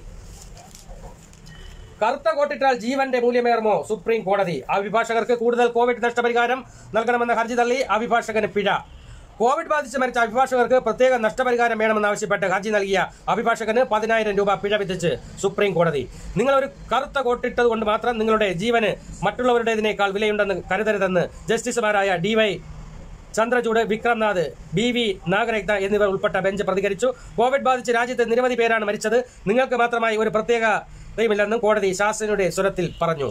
കറുത്ത കോട്ടിട്ടാൽ ജീവന്റെ മൂല്യമേറുമോ സുപ്രീം കോടതി അഭിഭാഷകർക്ക് കൂടുതൽ കോവിഡ് നഷ്ടപരിഹാരം നൽകണമെന്ന ഹർജി തള്ളി അഭിഭാഷകന് പിഴ കോവിഡ് ബാധിച്ച് മരിച്ച അഭിഭാഷകർക്ക് പ്രത്യേക നഷ്ടപരിഹാരം വേണമെന്നാവശ്യപ്പെട്ട് ഹർജി നൽകിയ അഭിഭാഷകന് പതിനായിരം രൂപ പിഴ വിധിച്ച് സുപ്രീം കോടതി നിങ്ങൾ ഒരു കറുത്ത കോട്ടിട്ടത് കൊണ്ട് മാത്രം നിങ്ങളുടെ ജീവന് മറ്റുള്ളവരുടേതിനേക്കാൾ വിലയുണ്ടെന്ന് കരുതരുതെന്ന് ജസ്റ്റിസുമാരായ DY Chandrachud Vikram Nath B V Nagarathna എന്നിവർ ഉൾപ്പെട്ട ബെഞ്ച് പ്രതികരിച്ചു കോവിഡ് ബാധിച്ച് രാജ്യത്ത് നിരവധി പേരാണ് മരിച്ചത് നിങ്ങൾക്ക് മാത്രമായി ഒരു പ്രത്യേകതയുമില്ലെന്നും കോടതി ശാസനയുടെ സ്വരത്തിൽ പറഞ്ഞു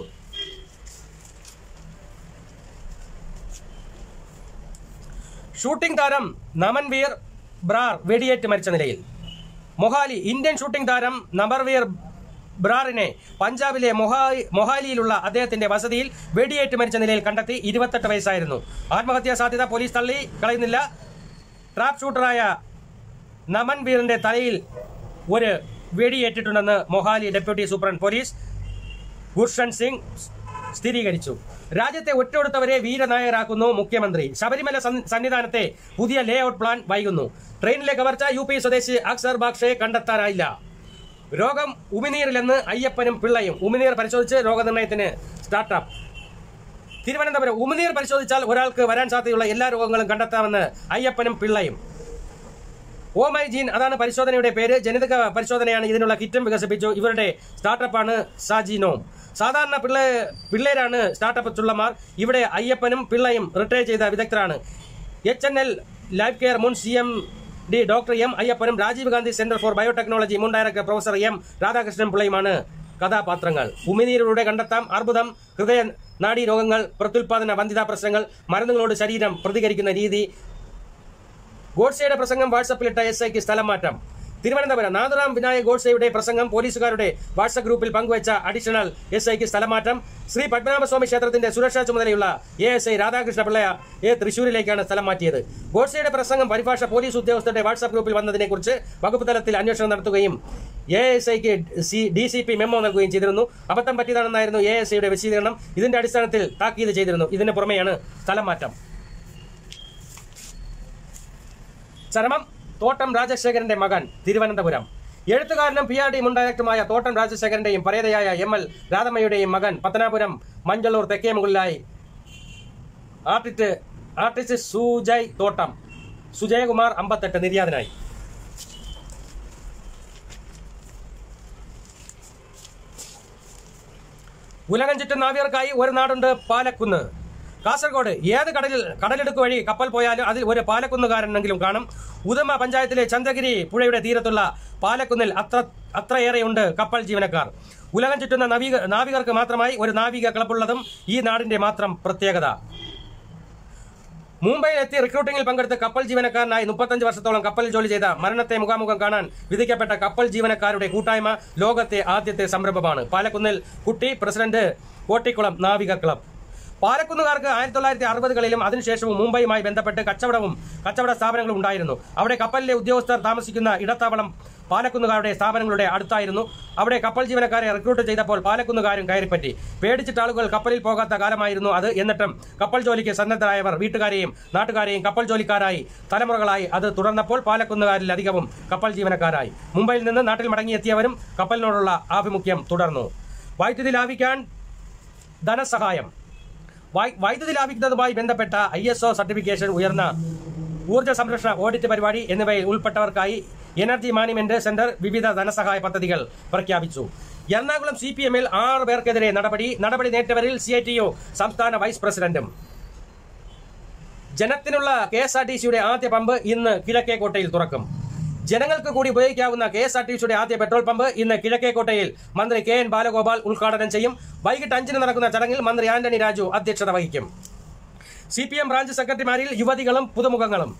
ഷൂട്ടിംഗ് താരം നമൻവീർ ബ്രാർ വെടിയേറ്റ് മരിച്ച നിലയിൽ മൊഹാലി ഇന്ത്യൻ ഷൂട്ടിംഗ് താരം നമർവീർ ബ്രാറിനെ പഞ്ചാബിലെ മൊഹാ- മൊഹാലിയിലുള്ള അദ്ദേഹത്തിന്റെ വസതിയിൽ വെടിയേറ്റ് മരിച്ച നിലയിൽ കണ്ടെത്തി ഇരുപത്തെട്ട് വയസ്സായിരുന്നു ആത്മഹത്യാ സാധ്യത പോലീസ് തള്ളി കളയുന്നില്ല ട്രാപ്പ് ഷൂട്ടറായ നമൻ വീറിന്റെ തലയിൽ ഒരു വെടിയേറ്റിട്ടുണ്ടെന്ന് Mohali deputy superintendent police Gurshan Singh സ്ഥിരീകരിച്ചു രാജ്യത്തെ ഒറ്റൊടുത്തവരെ വീരനായകരാക്കുന്നു മുഖ്യമന്ത്രി ശബരിമല സൻ- സന്നിധാനത്തെ പുതിയ ലേ ഔട്ട് പ്ലാൻ വൈകുന്നു ട്രെയിനിലെ കവർച്ച യു പി സ്വദേശി അക്സർ ബാക്ഷയെ കണ്ടെത്താനായില്ല രോഗം ഉമിനീരിലെന്ന് അയ്യപ്പനും പിള്ളയും ഉമിനീർ പരിശോധിച്ച് രോഗനിർണയത്തിന് സ്റ്റാർട്ടപ്പ് തിരുവനന്തപുരം ഉമിനീർ പരിശോധിച്ചാൽ ഒരാൾക്ക് വരാൻ സാധ്യതയുള്ള എല്ലാ രോഗങ്ങളും കണ്ടെത്താമെന്ന് അയ്യപ്പനും പിള്ളയും ഓ മൈ ജീൻ അതാണ് പരിശോധനയുടെ പേര് ജനിതക പരിശോധനയാണ് ഇതിനുള്ള കിറ്റും വികസിപ്പിച്ചു ഇവരുടെ സ്റ്റാർട്ടപ്പാണ് സാജിനോം സാധാരണ പിള്ള പിള്ളേരാണ് സ്റ്റാർട്ടപ്പ് ചുള്ളമാർ ഇവിടെ അയ്യപ്പനും പിള്ളയും റിട്ടയർ ചെയ്ത വിദഗ്ധരാണ് H N L life care മുൻ C M D doctor M അയ്യപ്പനും Rajiv Gandhi centre for biotechnology മുൻ ഡയറക്ടർ പ്രൊഫസർ എം രാധാകൃഷ്ണൻ പിള്ളയുമാണ് കഥാപാത്രങ്ങൾ ഉമിനീരിലൂടെ കണ്ടെത്താം അർബുദം ഹൃദയ നാഡീ രോഗങ്ങൾ പ്രത്യുൽപാദന വന്ധ്യതാ പ്രശ്നങ്ങൾ മരുന്നുകളോട് ശരീരം പ്രതികരിക്കുന്ന രീതി ഗോഡ്സെയുടെ പ്രസംഗം വാട്സപ്പിലിട്ട എസ് ഐക്ക് സ്ഥലം മാറ്റം തിരുവനന്തപുരം നാഥറാം വിനായക് ഗോഡ്സെയുടെ പ്രസംഗം പോലീസുകാരുടെ വാട്സപ്പ് ഗ്രൂപ്പിൽ പങ്കുവച്ച അഡീഷണൽ എസ് ഐക്ക് സ്ഥലമാറ്റം ശ്രീ പത്മനാഭസ്വാമി ക്ഷേത്രത്തിന്റെ സുരക്ഷാ ചുമതലയുള്ള എ എസ് ഐ രാധാകൃഷ്ണ പിള്ളയ എ തൃശൂരിലേക്കാണ് സ്ഥലം മാറ്റിയത് ഗോഡ്സെയുടെ പ്രസംഗം പരിഭാഷ പോലീസ് ഉദ്യോഗസ്ഥരുടെ വാട്സപ്പ് ഗ്രൂപ്പിൽ വന്നതിനെക്കുറിച്ച് വകുപ്പ് തലത്തിൽ അന്വേഷണം നടത്തുകയും എ എസ് ഐക്ക് ഡി സി പി മെമ്മോ നൽകുകയും ചെയ്തിരുന്നു അബദ്ധം പറ്റിയതാണെന്നായിരുന്നു എ എസ് ഐയുടെ വിശദീകരണം ഇതിന്റെ അടിസ്ഥാനത്തിൽ താക്കീത് ചെയ്തിരുന്നു ഇതിന് പുറമെയാണ് സ്ഥലം മാറ്റം ചരമം തോട്ടം രാജശേഖരന്റെ മകൻ തിരുവനന്തപുരം എഴുത്തുകാരനും പി ആർ ഡി മുൻ ഡയറക്ടറുമായ തോട്ടം രാജശേഖരന്റെയും പരേതയായ എം എൽ രാധമ്മയുടെയും മകൻ പത്തനാപുരം മഞ്ചള്ളൂർ തെക്കേമുകളിലായി ആർട്ടിസ്റ്റ് ആർട്ടിസ്റ്റ് സുജയ് തോട്ടം സുജയകുമാർ അമ്പത്തെട്ട് നിര്യാതനായി ഉലകം ചുറ്റും നാവികർക്കായി ഒരു നാടുണ്ട് പാലക്കുന്ന് കാസർഗോഡ് ഏത് കടലിൽ കടലെടുക്ക് വഴി കപ്പൽ പോയാലും അതിൽ ഒരു പാലക്കുന്നുകാരനെങ്കിലും കാണും ഉദമ പഞ്ചായത്തിലെ ചന്ദ്രഗിരി പുഴയുടെ തീരത്തുള്ള പാലക്കുന്നിൽ അത്ര അത്രയേറെയുണ്ട് കപ്പൽ ജീവനക്കാർ ഉലകം ചുറ്റുന്ന നവീക നാവികർക്ക് മാത്രമായി ഒരു നാവിക ക്ലബുള്ളതും ഈ നാടിന്റെ മാത്രം പ്രത്യേകത മുംബൈയിൽ എത്തി റിക്രൂട്ടിംഗിൽ പങ്കെടുത്ത് കപ്പൽ ജീവനക്കാരനായി മുപ്പത്തഞ്ച് വർഷത്തോളം കപ്പലിൽ ജോലി ചെയ്ത മരണത്തെ മുഖാമുഖം കാണാൻ വിധിക്കപ്പെട്ട കപ്പൽ ജീവനക്കാരുടെ കൂട്ടായ്മ ലോകത്തെ ആദ്യത്തെ സംരംഭമാണ് പാലക്കുന്നിൽ കുട്ടി പ്രസിഡന്റ് കോട്ടിക്കുളം നാവിക ക്ലബ് പാലക്കുന്നുകാർക്ക് ആയിരത്തി തൊള്ളായിരത്തി അറുപതുകളിലും അതിനുശേഷവും മുംബൈയുമായി ബന്ധപ്പെട്ട് കച്ചവടവും കച്ചവട സ്ഥാപനങ്ങളും ഉണ്ടായിരുന്നു അവിടെ കപ്പലിലെ ഉദ്യോഗസ്ഥർ താമസിക്കുന്ന ഇടത്താവളം പാലക്കുന്നുകാരുടെ സ്ഥാപനങ്ങളുടെ അടുത്തായിരുന്നു അവിടെ കപ്പൽ ജീവനക്കാരെ റിക്രൂട്ട് ചെയ്തപ്പോൾ പാലക്കുന്നുകാരും കയറിപ്പറ്റി പേടിച്ചിട്ട് ആളുകൾ കപ്പലിൽ പോകാത്ത കാലമായിരുന്നു അത് എന്നിട്ടും കപ്പൽ ജോലിക്ക് സന്നദ്ധരായവർ വീട്ടുകാരെയും നാട്ടുകാരെയും കപ്പൽ ജോലിക്കാരായി തലമുറകളായി അത് തുടർന്നപ്പോൾ പാലക്കുന്നുകാരിൽ അധികവും കപ്പൽ ജീവനക്കാരായി മുംബൈയിൽ നിന്ന് നാട്ടിൽ മടങ്ങിയെത്തിയവരും കപ്പലിനോടുള്ള ആഭിമുഖ്യം തുടർന്നു വൈദ്യുതി ലാഭിക്കാൻ ധനസഹായം വൈ- വൈദ്യുതി ലാഭിക്കുന്നതുമായി ബന്ധപ്പെട്ട ഐ എസ് ഒ സർട്ടിഫിക്കേഷൻ ഉയർന്ന ഊർജ്ജ സംരക്ഷണ ഓഡിറ്റ് പരിപാടി എന്നിവയിൽ ഉൾപ്പെട്ടവർക്കായി എനർജി മാനേജ്മെന്റ് സെന്റർ വിവിധ ധനസഹായ പദ്ധതികൾ പ്രഖ്യാപിച്ചു എറണാകുളം സി പി എമ്മിൽ ആറ് പേർക്കെതിരെ നടപടി നടപടി നേരിട്ടവരിൽ സി ഐ ടി ഒ സംസ്ഥാന വൈസ് പ്രസിഡന്റും ജനത്തിനുള്ള കെ എസ് ആർ ടി സിയുടെ ആദ്യ പമ്പ് ഇന്ന് കിഴക്കേക്കോട്ടയിൽ തുറക്കും ജനങ്ങൾക്ക് കൂടി ഉപയോഗിക്കാവുന്ന കെ എസ് ആർ ടി സിയുടെ ആദ്യ പെട്രോൾ പമ്പ് ഇന്ന് കിഴക്കേക്കോട്ടയിൽ മന്ത്രി കെ എൻ ബാലഗോപാൽ ഉദ്ഘാടനം ചെയ്യും വൈകിട്ട് അഞ്ചിന് നടക്കുന്ന ചടങ്ങിൽ മന്ത്രി ആന്റണി രാജു അധ്യക്ഷത വഹിക്കും സി പി എം ബ്രാഞ്ച് സെക്രട്ടറിമാരിൽ യുവതികളും പുതുമുഖങ്ങളും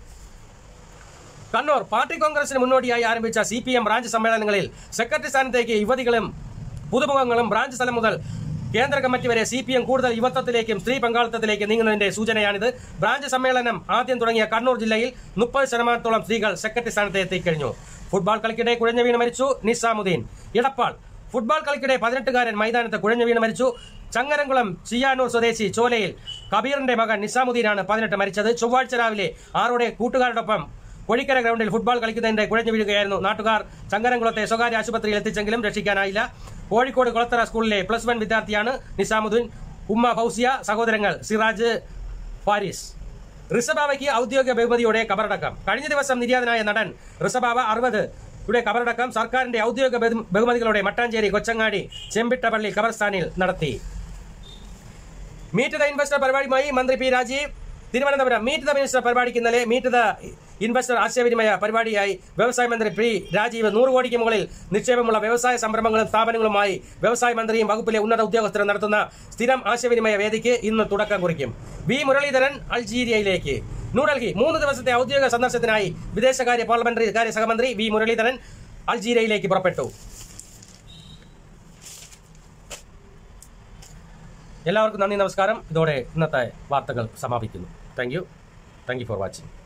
കണ്ണൂർ പാർട്ടി കോൺഗ്രസിന് മുന്നോടിയായി ആരംഭിച്ച സി പി എം ബ്രാഞ്ച് സമ്മേളനങ്ങളിൽ സെക്രട്ടറി സ്ഥാനത്തേക്ക് യുവതികളും പുതുമുഖങ്ങളും ബ്രാഞ്ച് സ്ഥലം മുതൽ കേന്ദ്ര കമ്മിറ്റി വരെ സി പി എം കൂടുതൽ യുവത്വത്തിലേക്കും സ്ത്രീ പങ്കാളിത്തത്തിലേക്ക് നീങ്ങുന്നതിന്റെ സൂചനയാണിത് ബ്രാഞ്ച് സമ്മേളനം ആദ്യം തുടങ്ങിയ കണ്ണൂർ ജില്ലയിൽ മുപ്പത് ശതമാനത്തോളം സ്ത്രീകൾ സെക്രട്ടറി സ്ഥാനത്ത് എത്തിക്കഴിഞ്ഞു ഫുട്ബോൾ കളിക്കിടെ കുഴഞ്ഞു വീണ് മരിച്ചു നിസാമുദ്ദീൻ ഇടപ്പാൾ ഫുട്ബോൾ കളിക്കിടെ പതിനെട്ടുകാരൻ മൈതാനത്ത് കുഴഞ്ഞു വീണ് മരിച്ചു ചങ്ങരംകുളം ചിയാനൂർ സ്വദേശി ചോലയിൽ കബീറിന്റെ മകൻ നിസാമുദ്ദീനാണ് പതിനെട്ട് മരിച്ചത് ചൊവ്വാഴ്ച രാവിലെ ആറോടെ കൂട്ടുകാരോടൊപ്പം കോഴിക്കര ഗ്രൗണ്ടിൽ ഫുട്ബോൾ കളിക്കുന്നതിന്റെ കുഴഞ്ഞു വീഴുകയായിരുന്നു നാട്ടുകാർ ചങ്ങരംകുളത്തെ സ്വകാര്യ ആശുപത്രിയിൽ എത്തിച്ചെങ്കിലും രക്ഷിക്കാനായില്ല കോഴിക്കോട് കുളത്തറ സ്കൂളിലെ പ്ലസ് വൺ വിദ്യാർത്ഥിയാണ് നിസാമുദ്ദീൻ ഉമ്മ ഫൗസിയ സഹോദരങ്ങൾ സിറാജ് ഫാരിസ് ഋഷഭാവയ്ക്ക് ഔദ്യോഗിക ബഹുമതിയോടെ കബറടക്കം കഴിഞ്ഞ ദിവസം നിര്യാതനായ നടൻ ഋഷഭാവ അറുപത് യുടെ കബറടക്കം സർക്കാരിന്റെ ഔദ്യോഗിക ബഹു- ബഹുമതികളോടെ മട്ടാഞ്ചേരി കൊച്ചങ്ങാടി ചെമ്പിട്ടപ്പള്ളി ഖബർസ്ഥാനിൽ നടത്തി മീറ്റ് ദ ഇൻവെസ്റ്റർ പരിപാടിയുമായി മന്ത്രി P Rajeev Thiruvananthapuram meet the minister പരിപാടിക്ക് ഇന്നലെ മീറ്റ് ദ ഇൻവെസ്റ്റർ ആശയവിനിമയ പരിപാടിയായി വ്യവസായ മന്ത്രി പി രാജീവ് നൂറ് കോടിക്ക് മുകളിൽ നിക്ഷേപമുള്ള വ്യവസായ സംരംഭങ്ങളും സ്ഥാപനങ്ങളുമായി വ്യവസായ മന്ത്രിയും വകുപ്പിലെ ഉന്നത ഉദ്യോഗസ്ഥരും നടത്തുന്ന സ്ഥിരം ആശയവിനിമയ വേദിക്ക് ഇന്ന് തുടക്കം കുറിക്കും വി മുരളീധരൻ അൾജീരിയയിലേക്ക് ന്യൂഡൽഹി മൂന്ന് ദിവസത്തെ ഔദ്യോഗിക സന്ദർശനത്തിനായി വിദേശകാര്യ പാർലമെന്ററി കാര്യ സഹമന്ത്രി വി മുരളീധരൻ അൾജീരിയയിലേക്ക് പുറപ്പെട്ടു എല്ലാവർക്കും നന്ദി നമസ്കാരം ഇതോടെ ഇന്നത്തെ വാർത്തകൾ സമാപിക്കുന്നു thank you thank you for watching